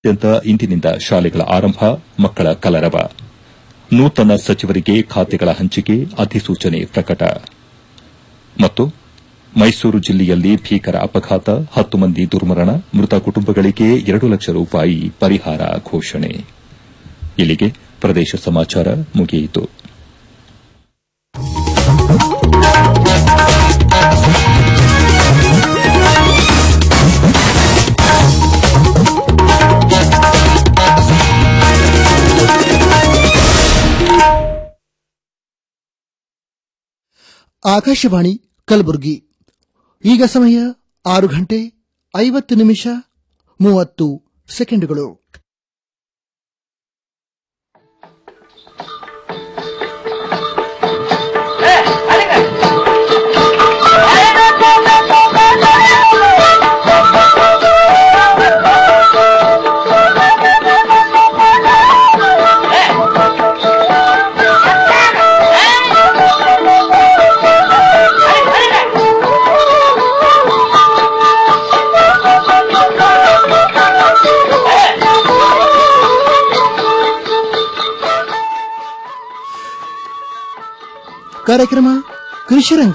ರಾಜ್ಯಾದ್ಯಂತ ಇಂದಿನಿಂದ ಶಾಲೆಗಳ ಆರಂಭ ಮಕ್ಕಳ ಕಲರವ ನೂತನ ಸಚಿವರಿಗೆ ಖಾತೆಗಳ ಹಂಚಿಕೆ ಅಧಿಸೂಚನೆ ಪ್ರಕಟ ಮತ್ತು ಮೈಸೂರು ಜಿಲ್ಲೆಯಲ್ಲಿ ಭೀಕರ ಅಪಘಾತ ಹತ್ತು ಮಂದಿ ದುರ್ಮರಣ ಮೃತ ಕುಟುಂಬಗಳಿಗೆ ಎರಡು ಲಕ್ಷ ರೂಪಾಯಿ ಪರಿಹಾರ ಘೋಷಣೆ ಇಲ್ಲಿಗೆ ಪ್ರದೇಶ ಸಮಾಚಾರ ಮುಗಿಯಿತು ಆಕಾಶವಾಣಿ ಕಲಬುರಗಿ ಈಗ ಸಮಯ ಆರು ಗಂಟೆ ಐವತ್ತು ನಿಮಿಷ ಮೂವತ್ತು ಸೆಕೆಂಡುಗಳು ಕಾರ್ಯಕ್ರಮ ಕೃಷಿರಂಗ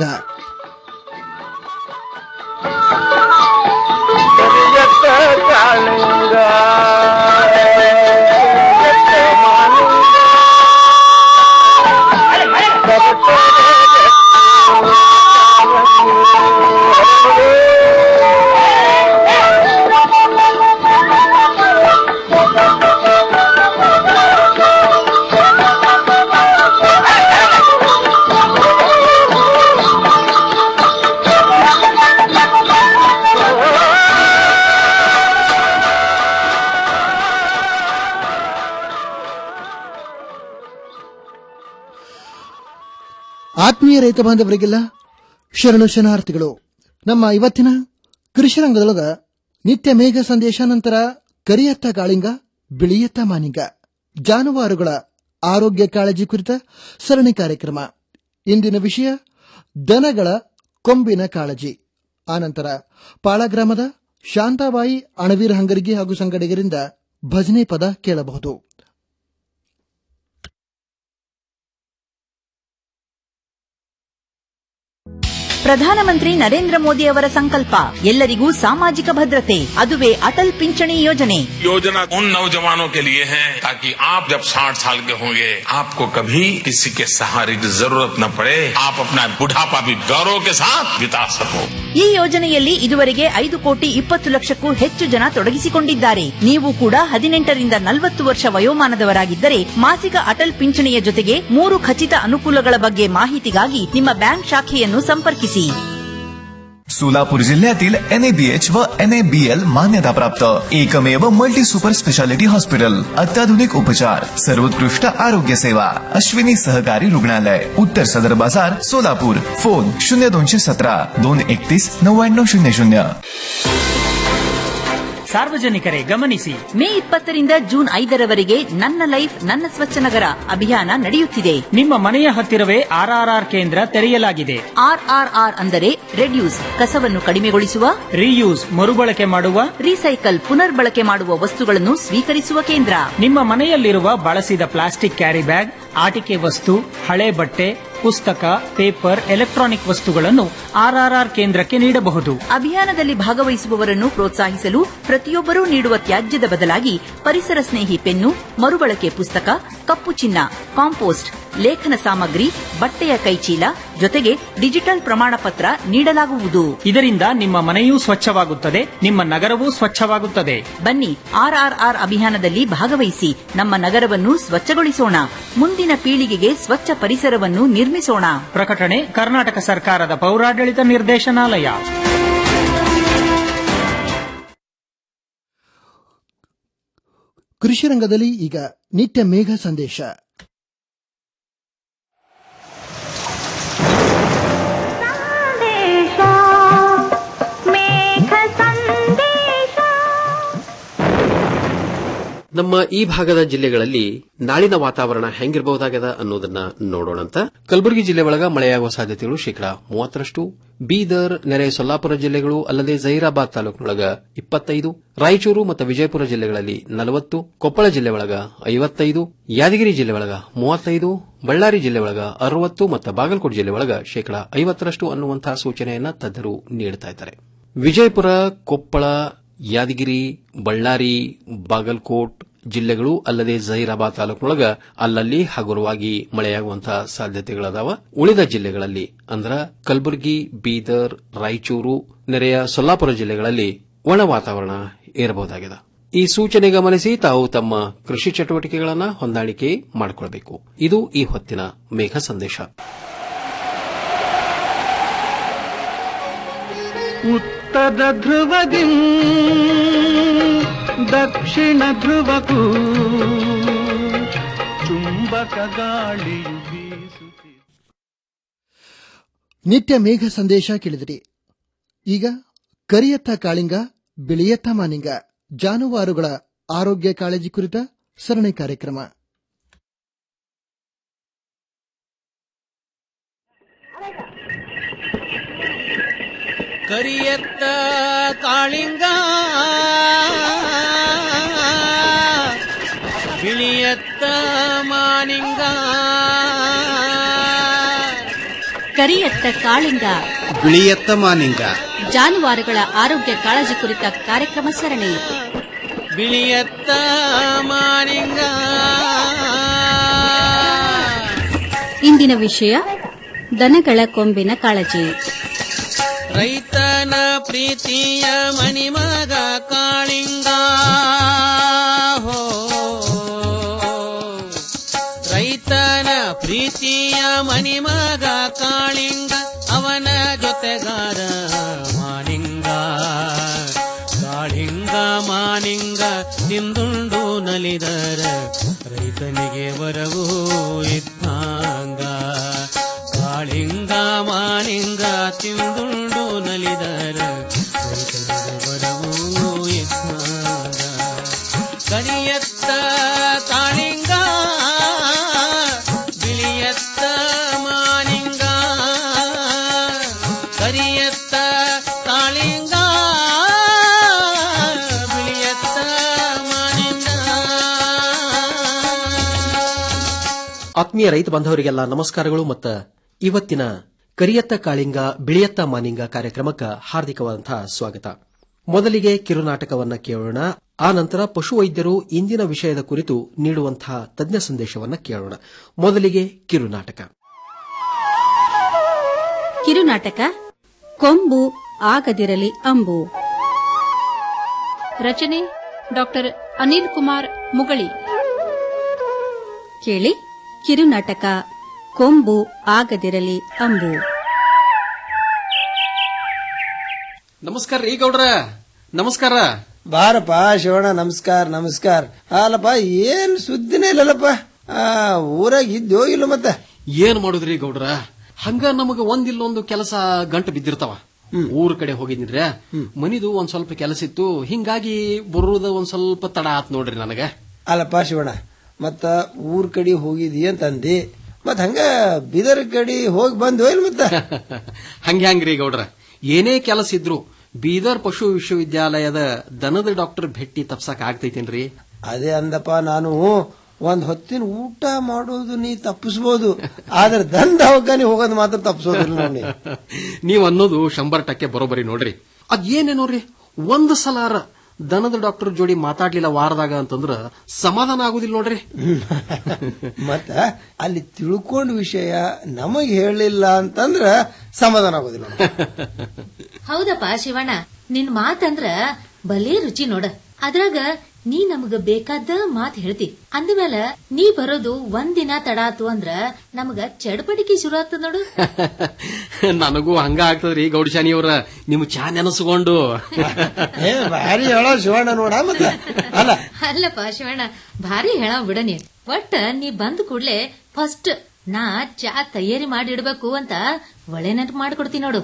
ಆತ್ಮೀಯ ರೈತ ಬಾಂಧವರಿಗೆಲ್ಲ ಶರಣು ಶರಣಾರ್ಥಿಗಳು ನಮ್ಮ ಇವತ್ತಿನ ಕೃಷಿರಂಗದೊಳಗ ನಿತ್ಯ ಮೇಘ ಸಂದೇಶ ನಂತರ ಕರಿಯತ್ತ ಗಾಳಿಂಗ ಬಿಳಿಯತ್ತ ಮಾನಿಂಗ ಜಾನುವಾರುಗಳ ಆರೋಗ್ಯ ಕಾಳಜಿ ಕುರಿತ ಸರಣಿ ಕಾರ್ಯಕ್ರಮ ಇಂದಿನ ವಿಷಯ ದನಗಳ ಕೊಂಬಿನ ಕಾಳಜಿ ಆನಂತರ ಪಾಳ ಗ್ರಾಮದ ಶಾಂತಾಬಾಯಿ ಅಣವೀರ ಹಂಗರಿಗೆ ಹಾಗೂ ಸಂಗಡಿಗರಿಂದ ಭಜನೆ ಪದ ಕೇಳಬಹುದು ಪ್ರಧಾನಮಂತ್ರಿ ನರೇಂದ್ರ ಮೋದಿ ಅವರ ಸಂಕಲ್ಪ ಎಲ್ಲರಿಗೂ ಸಾಮಾಜಿಕ ಭದ್ರತೆ ಅದುವೇ ಅಟಲ್ ಪಿಂಚಣಿ ಯೋಜನೆ योजना उन नौजवानों के लिए है ताकि आप जब 60 साल के होंगे आपको कभी किसी के सहारे की जरूरत न पड़े आप अपना बुढ़ापा भी गौरव के साथ बिता सको ಈ ಯೋಜನೆಯಲ್ಲಿ ಇದುವರೆಗೆ ಐದು ಕೋಟಿ ಇಪ್ಪತ್ತು ಲಕ್ಷಕ್ಕೂ ಹೆಚ್ಚು ಜನ ತೊಡಗಿಸಿಕೊಂಡಿದ್ದಾರೆ ನೀವು ಕೂಡ ಹದಿನೆಂಟರಿಂದ ನಲವತ್ತು ವರ್ಷ ವಯೋಮಾನದವರಾಗಿದ್ದರೆ ಮಾಸಿಕ ಅಟಲ್ ಪಿಂಚಣಿಯ ಜೊತೆಗೆ ಮೂರು ಖಚಿತ ಅನುಕೂಲಗಳ ಬಗ್ಗೆ ಮಾಹಿತಿಗಾಗಿ ನಿಮ್ಮ ಬ್ಯಾಂಕ್ ಶಾಖೆಯನ್ನು ಸಂಪರ್ಕಿಸಿ सोलापूर जिल्ह्यातील एनएबीएच व एनएबीएल मान्यताप्राप्त एकमेव मल्टी सुपर स्पेशालिटी हॉस्पिटल अत्याधुनिक उपचार सर्वोत्कृष्ट आरोग्य सेवा अश्विनी सहकारी रुग्णालय उत्तर सदर बाजार सोलापूर फोन शून्य दोनशे सतरा दोन एकतीस नव्याण्णव शून्य शून्य ಸಾರ್ವಜನಿಕರೇ ಗಮನಿಸಿ ಮೇ ಇಪ್ಪತ್ತರಿಂದ ಜೂನ್ ಐದರವರೆಗೆ ನನ್ನ ಲೈಫ್ ನನ್ನ ಸ್ವಚ್ಛ ನಗರ ಅಭಿಯಾನ ನಡೆಯುತ್ತಿದೆ ನಿಮ್ಮ ಮನೆಯ ಹತ್ತಿರವೇ ಆರ್ಆರ್ಆರ್ ಕೇಂದ್ರ ತೆರೆಯಲಾಗಿದೆ ಆರ್ಆರ್ಆರ್ ಅಂದರೆ ರೆಡ್ಯೂಸ್ ಕಸವನ್ನು ಕಡಿಮೆಗೊಳಿಸುವ ರೀಯೂಸ್ ಮರುಬಳಕೆ ಮಾಡುವ ರೀಸೈಕಲ್ ಪುನರ್ಬಳಕೆ ಮಾಡುವ ವಸ್ತುಗಳನ್ನು ಸ್ವೀಕರಿಸುವ ಕೇಂದ್ರ ನಿಮ್ಮ ಮನೆಯಲ್ಲಿರುವ ಬಳಸಿದ ಪ್ಲಾಸ್ಟಿಕ್ ಕ್ಯಾರಿ ಬ್ಯಾಗ್ ಆಟಿಕೆ ವಸ್ತು ಹಳೆ ಬಟ್ಟೆ ಪುಸ್ತಕ ಪೇಪರ್ ಎಲೆಕ್ಟ್ರಾನಿಕ್ ವಸ್ತುಗಳನ್ನು ಆರ್ಆರ್ಆರ್ ಕೇಂದ್ರಕ್ಕೆ ನೀಡಬಹುದು ಅಭಿಯಾನದಲ್ಲಿ ಭಾಗವಹಿಸುವವರನ್ನು ಪ್ರೋತ್ಸಾಹಿಸಲು ಪ್ರತಿಯೊಬ್ಬರೂ ನೀಡುವ ತ್ಯಾಜ್ಯದ ಬದಲಾಗಿ ಪರಿಸರ ಸ್ನೇಹಿ ಪೆನ್ನು ಮರುಬಳಕೆ ಪುಸ್ತಕ ಕಪ್ಪು ಚಿನ್ನ ಕಾಂಪೋಸ್ಟ್ ಲೇಖನ ಸಾಮಗ್ರಿ ಬಟ್ಟೆಯ ಕೈಚೀಲ ಜೊತೆಗೆ ಡಿಜಿಟಲ್ ಪ್ರಮಾಣ ಪತ್ರ ನೀಡಲಾಗುವುದು ಇದರಿಂದ ನಿಮ್ಮ ಮನೆಯೂ ಸ್ವಚ್ಛವಾಗುತ್ತದೆ ನಿಮ್ಮ ನಗರವೂ ಸ್ವಚ್ಛವಾಗುತ್ತದೆ ಬನ್ನಿ ಆರ್ಆರ್ಆರ್ ಅಭಿಯಾನದಲ್ಲಿ ಭಾಗವಹಿಸಿ ನಮ್ಮ ನಗರವನ್ನು ಸ್ವಚ್ಛಗೊಳಿಸೋಣ ಮುಂದಿನ ಪೀಳಿಗೆಗೆ ಸ್ವಚ್ಛ ಪರಿಸರವನ್ನು ನಿರ್ಮಿಸೋಣ ಪ್ರಕಟಣೆ ಕರ್ನಾಟಕ ಸರ್ಕಾರದ ಪೌರಾಡಳಿತ ನಿರ್ದೇಶನಾಲಯ ಕೃಷಿರಂಗದಲ್ಲಿ ಈಗ ನಿತ್ಯ ಮೇಘ ಸಂದೇಶ ಸಂದೇಶ ಮೇಘ ಸಂದೇಶ ನಮ್ಮ ಈ ಭಾಗದ ಜಿಲ್ಲೆಗಳಲ್ಲಿ ನಾಳಿನ ವಾತಾವರಣ ಹೆಂಗಿರಬಹುದಾಗದ ಅನ್ನೋದನ್ನ ನೋಡೋಣಂತ ಕಲಬುರಗಿ ಜಿಲ್ಲೆ ಒಳಗ ಮಳೆಯಾಗುವ ಸಾಧ್ಯತೆಗಳು ಶೇಕಡಾ ಮೂವತ್ತರಷ್ಟು ಬೀದರ್ ನೆರೆ ಸೊಲ್ಲಾಪುರ ಜಿಲ್ಲೆಗಳು ಅಲ್ಲದೆ ಜಹೀರಾಬಾದ್ ತಾಲೂಕಿನೊಳಗ ಇಪ್ಪತ್ತೈದು ರಾಯಚೂರು ಮತ್ತು ವಿಜಯಪುರ ಜಿಲ್ಲೆಗಳಲ್ಲಿ ನಲವತ್ತು ಕೊಪ್ಪಳ ಜಿಲ್ಲೆ ಒಳಗ ಐವತ್ತೈದು ಯಾದಗಿರಿ ಜಿಲ್ಲೆ ಒಳಗ ಮೂವತ್ತೈದು ಬಳ್ಳಾರಿ ಜಿಲ್ಲೆ ಒಳಗ ಅರವತ್ತು ಮತ್ತು ಬಾಗಲಕೋಟೆ ಜಿಲ್ಲೆ ಒಳಗ ಶೇಕಡಾ ಐವತ್ತರಷ್ಟು ಅನ್ನುವಂತಹ ಸೂಚನೆಯನ್ನ ತಜ್ಞರು ನೀಡುತ್ತಾ ಇದ್ದಾರೆ ವಿಜಯಪುರ ಕೊಪ್ಪಳ ಯಾದಗಿರಿ ಬಳ್ಳಾರಿ ಬಾಗಲಕೋಟ್ ಜಿಲ್ಲೆಗಳು ಅಲ್ಲದೆ ಜಹೀರಾಬಾದ್ ತಾಲೂಕಿನೊಳಗ ಅಲ್ಲಲ್ಲಿ ಹಗುರವಾಗಿ ಮಳೆಯಾಗುವಂತಹ ಸಾಧ್ಯತೆಗಳದಾವ ಉಳಿದ ಜಿಲ್ಲೆಗಳಲ್ಲಿ ಅಂದ್ರ ಕಲಬುರಗಿ ಬೀದರ್ ರಾಯಚೂರು ನೆರೆಯ ಸೊಲ್ಲಾಪುರ ಜಿಲ್ಲೆಗಳಲ್ಲಿ ಒಣ ವಾತಾವರಣ ಇರಬಹುದಾಗಿದೆ ಈ ಸೂಚನೆ ಗಮನಿಸಿ ತಾವು ತಮ್ಮ ಕೃಷಿ ಚಟುವಟಿಕೆಗಳನ್ನು ಹೊಂದಾಣಿಕೆ ಮಾಡಿಕೊಳ್ಳಬೇಕು ಇದು ಈ ಹೊತ್ತಿನ ಮೇಘ ಸಂದೇಶ ಉತ್ತರ ಧ್ರುವದಿ ದಕ್ಷಿಣ ಧ್ರುವಕ್ಕೂ ಚುಂಬಕ ಗಾಳಿಯು ಬೀಸುತ್ತಿದೆ ನಿತ್ಯ ಮೇಘ ಸಂದೇಶ ಕೇಳಿದಿರಿ ಈಗ ಕರಿಯತ್ತ ಕಾಳಿಂಗ ಬಿಳಿಯತ್ತ ಮಾನಿಂಗ ಜಾನುವಾರುಗಳ ಆರೋಗ್ಯ ಕಾಳಜಿ ಕುರಿತ ಸರಣಿ ಕಾರ್ಯಕ್ರಮ ಕರಿಯತ್ತ ಕಾಳಿಂಗ ಬಿಳಿಯತ್ತ ಮಾನಿಂಗ ಕರಿಯತ್ತ ಕಾಳಿಂಗ ಬಿಳಿಯತ್ತ ಮಾನಿಂಗ ಜಾನುವಾರುಗಳ ಆರೋಗ್ಯ ಕಾಳಜಿ ಕುರಿತ ಕಾರ್ಯಕ್ರಮ ಸರಣಿ ಬಿಳಿಯತ್ತ ಮಾನಿಂಗ ಇಂದಿನ ವಿಷಯ ದನಗಳ ಕೊಂಬಿನ ಕಾಳಜಿ ರೈತನ ಪ್ರೀತಿಯ ಮಣಿಮಗ ಕಾಳಿಂಗ ಹೋ ರೈತನ ಪ್ರೀತಿಯ ಮಣಿಮಗ ಕಾಳಿಂಗ ಅವನ ಜೊತೆಗಾರ ಮಾನಿಂಗ ಕಾಳಿಂಗ ಮಾನಿಂಗ ತಿಂದುಂಡು ನಲಿದರ ರೈತನಿಗೆ ವರವೂ ಇದ್ದಂಗ ಕಾಳಿಂಗ ಮಾನಿಂಗ ತಿಂದುಂಡು ನಲಿದರ ರೈತನಿಗೆ ವರವೂ ಇದ್ದಂಗ ಕರಿಯತ್ತ ಕಾಳಿಂಗ ಬಿಳಿಯತ್ತ ಮಾನಿಂಗ ಕರಿಯತ್ತ ಕಾಳಿಂಗ ಬಿಳಿಯತ್ತ ಮಾನಿಂಗ ಆತ್ಮೀಯ ರೈತ ಬಾಂಧವರಿಗೆಲ್ಲ ನಮಸ್ಕಾರಗಳು ಮತ್ತು ಇವತ್ತಿನ ಕರಿಯತ್ತ ಕಾಳಿಂಗ ಬಿಳಿಯತ್ತ ಮಾನಿಂಗ ಕಾರ್ಯಕ್ರಮಕ್ಕೆ ಹಾರ್ದಿಕವಾದಂತಹ ಸ್ವಾಗತ ಮೊದಲಿಗೆ ಕಿರುನಾಟಕವನ್ನ ಕೇಳೋಣ ಆ ನಂತರ ಪಶುವೈದ್ಯರು ಇಂದಿನ ವಿಷಯದ ಕುರಿತು ನೀಡುವಂತಹ ತಜ್ಞ ಸಂದೇಶವನ್ನ ಕೇಳೋಣ ಮೊದಲಿಗೆ ಕಿರುನಾಟಕ ಕಿರುನಾಟಕ ಕೊಂಬು ಆಗದಿರಲಿ ಅಂಬು ರಚನೆ ಡಾಕ್ಟರ್ ಅನಿಲ್ ಕುಮಾರ್ ಮುಗಳಿ ಕೇಳಿ ಕಿರುನಾಟಕ ಕೊಂಬು ಆಗದಿರಲಿ ಅಂಬು ನಮಸ್ಕಾರ ರೀ ಗೌಡ್ರ ನಮಸ್ಕಾರ ಬಾರಪ್ಪ ಶಿವಣ್ಣ ನಮಸ್ಕಾರ ನಮಸ್ಕಾರ ಅಲ್ಲಪ್ಪ ಏನ್ ಸುದ್ದಿನೇ ಇಲ್ಲಲ್ಲಪ್ಪ ಆ ಊರಾಗ ಇದ್ದೋ ಇಲ್ಲ ಮತ್ತೆ ಏನ್ ಮಾಡುದ್ರಿ ಗೌಡ್ರ ಹಂಗ ನಮಗ ಒಂದಿಲ್ಲೊಂದು ಕೆಲಸ ಗಂಟು ಬಿದ್ದಿರ್ತಾವ ಊರ್ ಕಡೆ ಹೋಗಿದ್ನಿದ್ರೆ ಮನಿದು ಒಂದ್ ಸ್ವಲ್ಪ ಕೆಲಸ ಇತ್ತು ಹಿಂಗಾಗಿ ಬರುದ ಒಂದ್ ಸ್ವಲ್ಪ ತಡ ಆತ್ ನೋಡ್ರಿ ನನಗ ಅಲ್ಲಪ್ಪ ಶಿವಣ್ಣ ಮತ್ತ ಊರ್ ಕಡೆ ಹೋಗಿದಿ ಅಂತಂದಿ ಮತ್ ಹಂಗ ಬೀದರ್ ಕಡೆ ಹೋಗಿ ಬಂದ್ವೋ ಇಲ್ಲ ಮತ್ತ ಹಂಗೆ ಹಂಗ್ರಿ ಗೌಡ್ರ ಏನೇ ಕೆಲಸ ಇದ್ರು ಬೀದರ್ ಪಶು ವಿಶ್ವವಿದ್ಯಾಲಯದ ದನದ ಡಾಕ್ಟರ್ ಭೇಟಿ ತಪ್ಸಕ್ ಆಗ್ತೈತೇನ್ರಿ ಅದೇ ಅಂದಪ್ಪ ನಾನು ಒಂದ್ ಹೊತ್ತಿನ ಊಟ ಮಾಡೋದು ನೀ ತಪ್ಪಿಸ್ಬೋದು ಆದ್ರೆ ದಂಡ ದವಾಖಾನೆ ಹೋಗೋದು ಮಾತ್ರ ತಪ್ಪಿಸೋದಿಲ್ಲ ನೋಡಿ ನೀವ್ ಅನ್ನೋದು ಶಂಬರ್ ಟಕ್ಕೆ ಬರೋಬರಿ ನೋಡ್ರಿ ಅದ್ ಏನೇನೋರಿ ಒಂದ್ ಸಲಾರ ದನದ ಡಾಕ್ಟರ್ ಜೋಡಿ ಮಾತಾಡ್ಲಿಲ್ಲ ವಾರದಾಗ ಅಂತಂದ್ರ ಸಮಾಧಾನ ಆಗುದಿಲ್ಲ ನೋಡ್ರಿ ಮತ್ತ ಅಲ್ಲಿ ತಿಳ್ಕೊಂಡ ವಿಷಯ ನಮಗ್ ಹೇಳಿಲ್ಲ ಅಂತಂದ್ರ ಸಮಾಧಾನ ಆಗೋದಿಲ್ಲ ನೋಡಿ. ಹೌದಪ್ಪ ಶಿವಣ್ಣ ನಿನ್ ಮಾತಂದ್ರ ಬಲೇ ರುಚಿ ನೋಡ ಅದ್ರಾಗ ನೀ ನಮಗ ಬೇಕಾದ ಮಾತ್ ಹೇಳ್ತಿ ಅಂದ್ಮೇಲೆ ನೀ ಬರೋದು ಒಂದಿನ ತಡಾತು ಅಂದ್ರ ನಮಗ ಚಡಪಡಿಕೆ ಶುರು ಆಗ್ತದ ನೋಡು ನನಗೂ ಹಂಗ ಆಗ್ತದ್ರಿ ಗೌಡಶಾನಿ ಅವ್ರ ನಿಮ್ ಚಾ ನೆನಸ್ಕೊಂಡು ಏ ಭಾರಿ ಹೇಳೋ ಶಿವಣ್ಣ ನೋಡ ಮತ್ತ ಅಲ್ಲ ಅಲ್ಲಪ್ಪ ಶಿವಣ್ಣ ಭಾರಿ ಹೇಳ ಬಿಡ ನೀ ಒಟ್ಟ ನೀ ಬಂದ ಕೂಡ್ಲೆ ಫಸ್ಟ್ ನಾ ಚಾ ತಯಾರಿ ಮಾಡಿಡ್ಬೇಕು ಅಂತ ಒಳ್ಳೆ ನೆನಪು ಮಾಡ್ಕೊಡ್ತೀನಿ ನೋಡು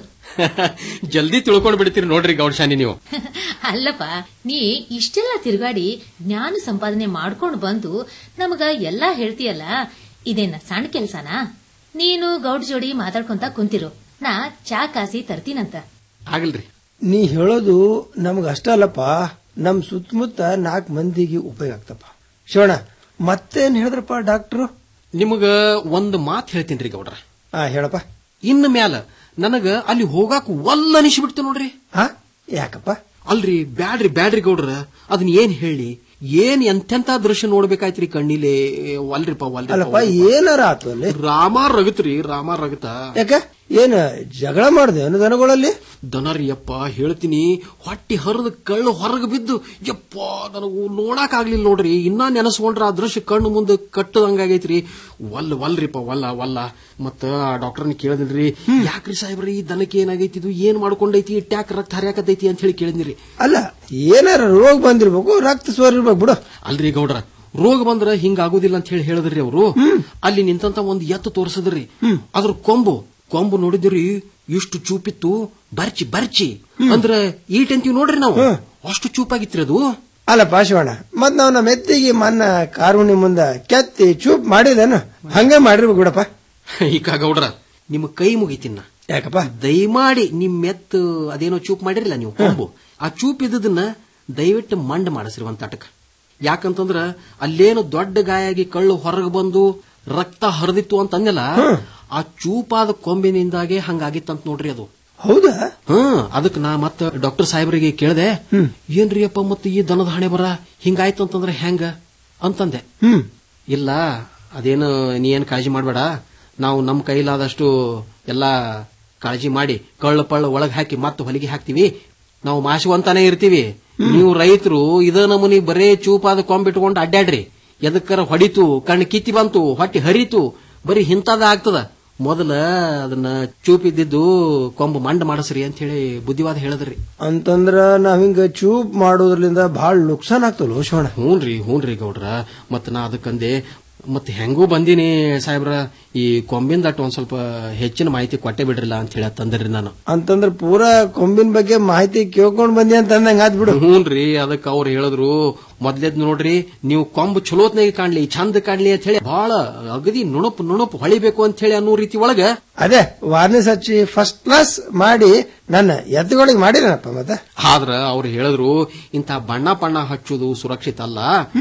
ಜಲ್ದಿ ತಿಳ್ಕೊಂಡ್ ಬಿಡ್ತೀರಿ ನೋಡ್ರಿ ಗೌಡ್ಶಾನಿ ನೀವು ಅಲ್ಲಪ್ಪ ನೀ ಇಷ್ಟೆಲ್ಲ ತಿರುಗಾಡಿ ಜ್ಞಾನ ಸಂಪಾದನೆ ಮಾಡ್ಕೊಂಡು ಬಂದು ನಮಗ ಎಲ್ಲಾ ಹೇಳ್ತೀಯಲ್ಲ ಇದೇನ ಸಣ್ಣ ಕೆಲ್ಸನಾ ನೀನು ಗೌಡ್ ಜೋಡಿ ಮಾತಾಡ್ಕೊಂತ ಕುಂತಿರು ನಾ ಚಾ ಕಾಸಿ ತರ್ತೀನಂತ ಆಗಲ್ರಿ ನೀ ಹೇಳೋದು ನಮ್ಗ ಅಷ್ಟ ಅಲ್ಲಪ್ಪ ನಮ್ ಸುತ್ತಮುತ್ತ ನಾಲ್ಕು ಮಂದಿಗೆ ಉಪಯೋಗ ಆಗ್ತಪ್ಪ ಶಿವಣ್ಣ ಮತ್ತೇನ್ ಹೇಳಿದ್ರಪ್ಪ ಡಾಕ್ಟ್ರು ನಿಮಗ ಒಂದ್ ಮಾತ್ ಹೇಳ್ತೀನಿ ಗೌಡ್ರ ಆ ಹೇಳಪ್ಪ ಇನ್ನು ಮ್ಯಾಲ ನನಗ ಅಲ್ಲಿ ಹೋಗಾಕ ಒಲ್ಲ ಅನಿಸ್ಬಿಡ್ತು ನೋಡ್ರಿ ಹಾ ಯಾಕಪ್ಪ ಅಲ್ರಿ ಬ್ಯಾಡ್ರಿ ಬ್ಯಾಡ್ರಿ ಗೌಡ್ರ ಅದನ್ನ ಏನ್ ಹೇಳಿ ಏನ್ ಎಂತೆಂತ ದೃಶ್ಯ ನೋಡ್ಬೇಕಾಯ್ತ್ರಿ ಕಣ್ಣಿಲೆ ವಲ್ರಿಪ್ಪ ಅಲ್ಲಪ್ಪ ವಲ್ರಿ ಏನಾರ ಆತು ಅಲ್ಲಿ ರಾಮ ರಗತ್ರಿ ರಾಮ ರಗತ ಯಾಕ ಏನ್ ಜಗಳ ಮಾಡ್ದೆ ದನಗಳಲ್ಲಿ ದನರಿ ಯಪ್ಪ ಹೇಳ್ತೀನಿ ಹೊಟ್ಟಿ ಹರಿದ ಕಳ್ಳು ಹೊರಗೆ ಬಿದ್ದು ಯಪ್ಪ ನನಗೂ ನೋಡಕ್ ಆಗ್ಲಿಲ್ಲ ನೋಡ್ರಿ ಇನ್ನ ನೆನಸ್ಕೊಂಡ್ರ ಆ ದೃಶ್ಯ ಕಣ್ಣು ಮುಂದೆ ಕಟ್ಟದಂಗಾಗೈತ್ರಿ ವಲ್ ವಲ್ರಿಪ್ಪ ವಲ್ಲ ವಲ್ಲ ಮತ್ತ ಆ ಡಾಕ್ಟರ್ನ ಕೇಳಿದ್ರಿ ಯಾಕ್ರಿ ಸಾಹೇಬ್ರಿ ಈ ದನಕ್ಕೆ ಏನಾಗೈತಿ ಇದು ಏನ್ ಮಾಡ್ಕೊಂಡೈತಿ ಟ್ಯಾಕ್ ರಕ್ತ ಹರಿಯಾಕತೈತಿ ಅಂತ ಹೇಳಿ ಕೇಳಿದ್ರಿ ಅಲ್ಲ ಏನಾರ ರೋಗ ಬಂದಿರ್ಬೇಕು ರಕ್ತ ಸೋರಿರ್ಬೇಕು ಬಿಡು ಅಲ್ರಿ ಗೌಡ್ರ ರೋಗ ಬಂದ್ರ ಹಿಂಗ ಆಗುದಿಲ್ಲ ಅಂತ ಹೇಳಿ ಹೇಳಿದ್ರಿ ಅವರು ಅಲ್ಲಿ ನಿಂತಂತ ಒಂದ್ ಎತ್ತು ತೋರ್ಸದ್ರಿ ಅದ್ರ ಕೊಂಬು ಕೊಂಬು ನೋಡಿದ್ರಿ ಇಷ್ಟು ಚೂಪಿತ್ತು ಬರ್ಚಿ ಬರ್ಚಿ ಅಂದ್ರ ಈಟ್ ಅಂತೀವಿ ನೋಡ್ರಿ ನಾವು ಅಷ್ಟು ಚೂಪಾಗಿತ್ರಿ ಅದು ಅಲ್ಲಪ್ಪ ಶಿವಣ್ಣ ಮತ್ ನಾವ್ ನಮ್ಮ ಎತ್ತಿಗೆ ಮನ್ನ ಕಾರುಣಿ ಮುಂದ ಕೆತ್ತಿ ಚೂಪ್ ಮಾಡಿದೇನು ಹಂಗೆ ಮಾಡಿರ್ಬೇಕು ಬಿಡಪ್ಪ ಈಗ ಗೌಡ್ರ ನಿಮ್ ಕೈ ಮುಗಿತಿನ್ನ ಯಾಕಪ್ಪ ದಯಮಾಡಿ ನಿಮ್ ಎತ್ತು ಅದೇನೋ ಚೂಪ್ ಮಾಡಿರಲ್ಲ ನೀವು ಕೊಂಬು ಆ ಚೂಪ್ ಇದ್ದದನ್ನ ದಯವಿಟ್ಟು ಮಂಡ್ ಮಾಡಿಸ್ರಿ ಒಂದ್ ತಟಕ ಯಾಕಂತಂದ್ರ ಅಲ್ಲೇನು ದೊಡ್ಡ ಗಾಯ ಆಗಿ ಕಳ್ಳು ಹೊರಗೆ ಬಂದು ರಕ್ತ ಹರಿದಿತ್ತು ಅಂತ ಅಂದಲ್ಲ ಆ ಚೂಪಾದ ಕೊಂಬಿನಿಂದಾಗೆ ಹಂಗಾಗಿತ್ತಂತ ನೋಡ್ರಿ ಅದು ಹೌದಾ ಹ್ಮ್ ಅದಕ್ಕೆ ನಾ ಮತ್ತ ಡಾಕ್ಟರ್ ಸಾಹೇಬರಿಗೆ ಕೇಳ್ದೆ ಏನ್ರಿ ಅಪ್ಪ ಮತ್ತ ಈ ದನದ ಹಣೆ ಬರ ಹಿಂಗಾಯ್ತು ಅಂತಂದ್ರೆ ಹೆಂಗ ಅಂತಂದೆ ಹ್ಮ್ ಇಲ್ಲ ಅದೇನು ನೀ ಏನ್ ಕಾಳಜಿ ಮಾಡಬೇಡ ನಾವು ನಮ್ಮ ಕೈಲಾದಷ್ಟು ಎಲ್ಲಾ ಕಾಳಜಿ ಮಾಡಿ ಕಳ್ಳು ಪಳ್ಳು ಒಳಗ್ ಹಾಕಿ ಮತ್ತೆ ಹೊಲಿಗೆ ಹಾಕ್ತಿವಿ ನಾವು ಮಾಸುವಂತಾನೆ ಇರ್ತೀವಿ ನೀವು ರೈತರು ಇದ ನಮೂನಿ ಬರೇ ಚೂಪಾದ ಕೊಂಬಿಟ್ಕೊಂಡು ಅಡ್ಡಾಡ್ರಿ ಎದಕ್ಕರ ಹೊಡಿತು ಕಣ್ಣು ಕಿತ್ತಿ ಬಂತು ಹೊಟ್ಟಿ ಹರಿತು ಬರೀ ಹಿಂತಾದ ಆಗ್ತದ ಮೊದಲ ಅದನ್ನ ಚೂಪಿದ್ದಿದ್ದು ಕೊಂಬು ಮಂಡ ಮಾಡಿಸ್ರಿ ಅಂತ ಹೇಳಿ ಬುದ್ಧಿವಾದ ಹೇಳಿದ್ರಿ ಅಂತಂದ್ರ ನಾವ್ ಹಿಂಗ ಚೂಪ್ ಮಾಡೋದ್ರಿಂದ ಬಹಳ ನುಕ್ಸಾನ್ ಆಗ್ತಲ್ಲ ಶಿವಣ್ಣ ಹೂನ್ರಿ ಹೂನ್ರಿ ಗೌಡ್ರ ಮತ್ತ ನಾ ಅದಕ್ಕಂದೆ ಮತ್ ಹೆಂಗೂ ಬಂದೀನಿ ಸಾಹೇಬ್ರ ಈ ಕೊಂಬಿನ ದಟ್ಟು ಒಂದ್ ಸ್ವಲ್ಪ ಹೆಚ್ಚಿನ ಮಾಹಿತಿ ಕೊಟ್ಟೆ ಬಿಡ್ರಿಲ್ಲ ಅಂತ ಹೇಳಿ ತಂದ್ರಿ ನಾನು ಅಂತಂದ್ರ ಪೂರಾ ಕೊಂಬಿನ ಬಗ್ಗೆ ಮಾಹಿತಿ ಕೇಳ್ಕೊಂಡ್ ಬಂದಿ ಅಂತ ಅಂದಂಗ ಆದ್ ಬಿಡು ಹೂನ್ರಿ ಅದಕ್ಕೆ ಅವ್ರು ಹೇಳಿದ್ರು ಮೊದ್ಲೇದ್ ನೋಡ್ರಿ ನೀವು ಕೊಂಬು ಚಲೋತ್ನಾಗ ಕಾಣ್ಲಿ ಚಂದ ಕಾಣ್ಲಿ ಅಂತ ಹೇಳಿ ಬಹಳ ಅಗದಿ ನುಣುಪ್ ನುಣುಪ್ ಹೊಳಿಬೇಕು ಅಂತ ಹೇಳಿ ಅನ್ನೋ ರೀತಿ ಒಳಗ ಅದೇ ವಾರ್ನಿಸ್ ಹಚ್ಚಿ ಫಸ್ಟ್ ಕ್ಲಾಸ್ ಮಾಡಿ ನನ್ನ ಎತ್ತುಗಳಿಗೆ ಮಾಡಿರಪ್ಪ ಮತ್ತೆ ಆದ್ರ ಅವ್ರು ಹೇಳಿದ್ರು ಇಂಥ ಬಣ್ಣ ಬಣ್ಣ ಹಚ್ಚುದು ಸುರಕ್ಷಿತ ಅಲ್ಲ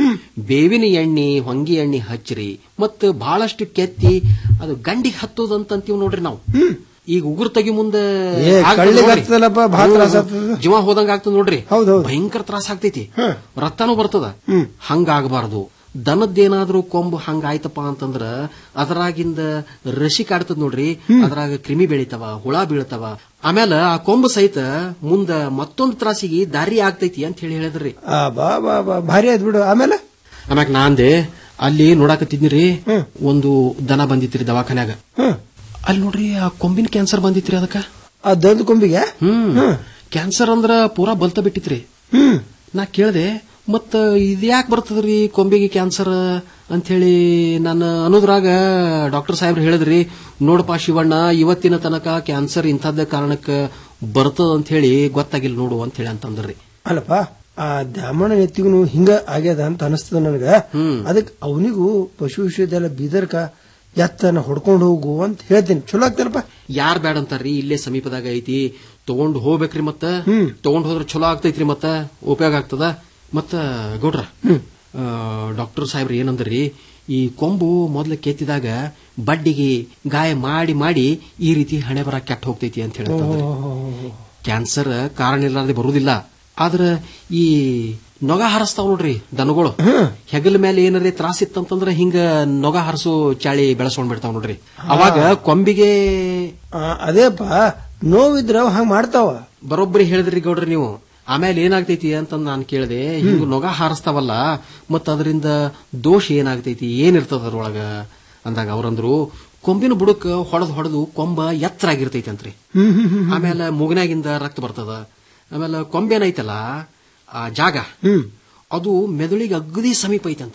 ಬೇವಿನ ಎಣ್ಣೆ ಹೊಂಗಿ ಎಣ್ಣೆ ಹಚ್ಚ್ರಿ ಮತ್ತ ಬಹಳಷ್ಟು ಕೆತ್ತಿ ಅದು ಗಂಡಿಗೆ ಹತ್ತೋದಂತೀವಿ ನೋಡ್ರಿ ನಾವು ಈಗ ಉಗುರು ತೆಗಿ ಮುಂದೆ ಏ, ಆಗ್ತದ ಕಳ್ಳಿಗ್ ನೋಡ್ರಿ. ಹತ್ತದಲ್ಲಪ್ಪ, ಭಾಳ ಹ್ಮ್, ತ್ರಾಸ್ ಆಗ್ತದ. ಜೀವ ಹೋದಂಗ ಆಗ್ತದ ನೋಡ್ರಿ ಹೌದೌದು. ಭಯಂಕರ ತ್ರಾಸ ಆಗ್ತೈತಿ ರಕ್ತನೂ ಬರ್ತದ ಹಂಗಾಗಬಾರದು ದನದ್ದೇನಾದ್ರೂ ಕೊಂಬು ಹಂಗಾಯ್ತಪ್ಪ ಅಂತಂದ್ರ ಅದರಾಗಿಂದ ರಸಿ ಕಾಡ್ತದ ನೋಡ್ರಿ ಅದ್ರಾಗ ಕ್ರಿಮಿ ಬೆಳಿತಾವ ಹುಳ ಬೀಳ್ತಾವ ಆಮೇಲೆ ಆ ಕೊಂಬು ಸಹಿತ ಮುಂದ ಮತ್ತೊಂದು ತ್ರಾಸಿಗೆ ದಾರಿ ಆಗ್ತೈತಿ ಅಂತ ಹೇಳಿ ಹೇಳಿದ್ರಿ ಆ, ಬಾ ಬಾ ಬಾ ಭಾರಿ ಆಯ್ತು ಬಿಡು ಆಮೇಲೆ ಆಮ್ಯಾಗ ನಾ ಅಂದೆ ಅಲ್ಲಿ ನೋಡಾಕತ್ತಿದ್ನಿರಿ ಒಂದು ದನ ಬಂದಿತ್ರಿ ದವಾಖಾನ್ಯಾಗ ಅಲ್ಲಿ ನೋಡ್ರಿ ಆ ಕೊಂಬಿನ ಕ್ಯಾನ್ಸರ್ ಬಂದಿತ್ರಿ ಅದಕ್ಕ ಆ ದಂದ ಕೊಂಬಿಗೆ ಹ್ಮ್ ಕ್ಯಾನ್ಸರ್ ಅಂದ್ರ ಪೂರಾ ಬಲ್ತ ಬಿಟ್ಟಿತ್ರಿ ಹ್ಮ್ ನಾ ಕೇಳ್ದೆ ಮತ್ತ ಇದ್ಯಾಕ್ ಬರ್ತದ್ರಿ ಕೊಂಬಿಗೆ ಕ್ಯಾನ್ಸರ್ ಅಂತ ಹೇಳಿ ನಾನು ಅನ್ನೋದ್ರಾಗ ಡಾಕ್ಟರ್ ಸಾಹೇಬ್ರು ಹೇಳಿದ್ರಿ ನೋಡಪ್ಪ ಶಿವಣ್ಣ ಇವತ್ತಿನ ತನಕ ಕ್ಯಾನ್ಸರ್ ಇಂಥದ್ದ ಕಾರಣಕ್ಕ ಬರ್ತದ ಅಂತ ಹೇಳಿ ಗೊತ್ತಾಗಿಲ್ಲ ನೋಡು ಅಂತ ಹೇಳಿ ಅಂತಂದ್ರಿ ಅಲ್ಲಪ್ಪ ಆ ದ್ಯಾಮಣ್ಣ ಎತ್ತಿಗೂ ಹಿಂಗ ಆಗ್ಯದ ಅಂತ ಅನಿಸ್ತದ ನನಗ ಅದಕ್ ಅವನಿಗೂ ಪಶು ವಿಶ್ವವಿದ್ಯಾಲಯ ಬೀದರ್ಕ ಎತ್ತನ ಹೊಡ್ಕೊಂಡು ಹೋಗು ಅಂತ ಹೇಳ್ತೀನಿ ಚಲೋ ಆಗ್ತಾನಪ್ಪ ಯಾರ್ ಬ್ಯಾಡ ಅಂತಾರ್ರಿ ಇಲ್ಲೇ ಸಮೀಪದಾಗ ಐತಿ ತಗೊಂಡ್ ಹೋಗ್ಬೇಕ್ರಿ ಮತ್ತ ತಗೊಂಡ್ ಹೋದ್ರ ಚಲೋ ಆಗ್ತೈತ್ರಿ ಮತ್ತ ಉಪಯೋಗ ಆಗ್ತದ ಮತ್ತ ಗೌಡ್ರ ಡಾಕ್ಟರ್ ಸಾಹೇಬ್ರ ಏನಂದ್ರಿ ಈ ಕೊಂಬು ಮೊದ್ಲ ಕೆತ್ತಿದಾಗ ಬಡ್ಡಿಗೆ ಗಾಯ ಮಾಡಿ ಮಾಡಿ ಈ ರೀತಿ ಹಣೆ ಬರ ಕೆಟ್ಟ ಹೋಗ್ತೈತಿ ಅಂತ ಹೇಳಿ ಕ್ಯಾನ್ಸರ್ ಕಾರಣ ಇಲ್ಲಾರ್ದೆ ಬರುವುದಿಲ್ಲ ಆದ್ರ ಈ ನೊಗ ಹಾರಿಸ್ತಾವ್ ನೋಡ್ರಿ ದನಗಳು ಹೆಗಲ ಮೇಲೆ ಏನಾರೇ ತ್ರಾಸ ಇತ್ತಂತಂದ್ರ ಹಿಂಗ ನೊಗ ಹಾರಿಸೋ ಚಾಳಿ ಬೆಳೆಸ್ಕೊಂಡ್ ಬಿಡ್ತಾವ್ ನೋಡ್ರಿ ಅವಾಗ ಕೊಂಬಿಗೆ ಆ, ಅದೇಪ್ಪ ನೋವಿದ್ರ ಅವ್ ಹಂಗ ಮಾಡ್ತಾವ ಬರೋಬ್ಬರಿ ಹೇಳಿದ್ರಿ ಗೌಡ್ರಿ ನೀವು ಆಮೇಲೆ ಏನಾಗ್ತೈತಿ ಅಂತ ನಾನು ಕೇಳಿದೆ ಹಿಂಗ ನೊಗ ಹಾರಿಸ್ತಾವಲ್ಲ ಮತ್ತ ಅದರಿಂದ ದೋಷ ಏನಾಗ್ತೈತಿ ಏನಿರ್ತದ ಅದ್ರೊಳಗ ಅಂದಾಗ ಅವ್ರಂದ್ರು ಕೊಂಬಿನ ಬುಡಕ್ ಹೊಡೆದ್ ಹೊಡೆದು ಕೊಂಬ ಎತ್ತರ ಆಗಿರ್ತೈತಿ ಅಂತ್ರಿ ಆಮೇಲೆ ಮೂಗನಾಗಿಂದ ರಕ್ತ ಬರ್ತದ ಆಮೇಲೆ ಕೊಂಬೇನೈತಲ್ಲ ಆ ಜಾಗ ಅದು ಮೆದುಳಿಗೆ ಅಗದಿ ಸಮೀಪ ಐತಿ ಅಂತಂದ್ರಿ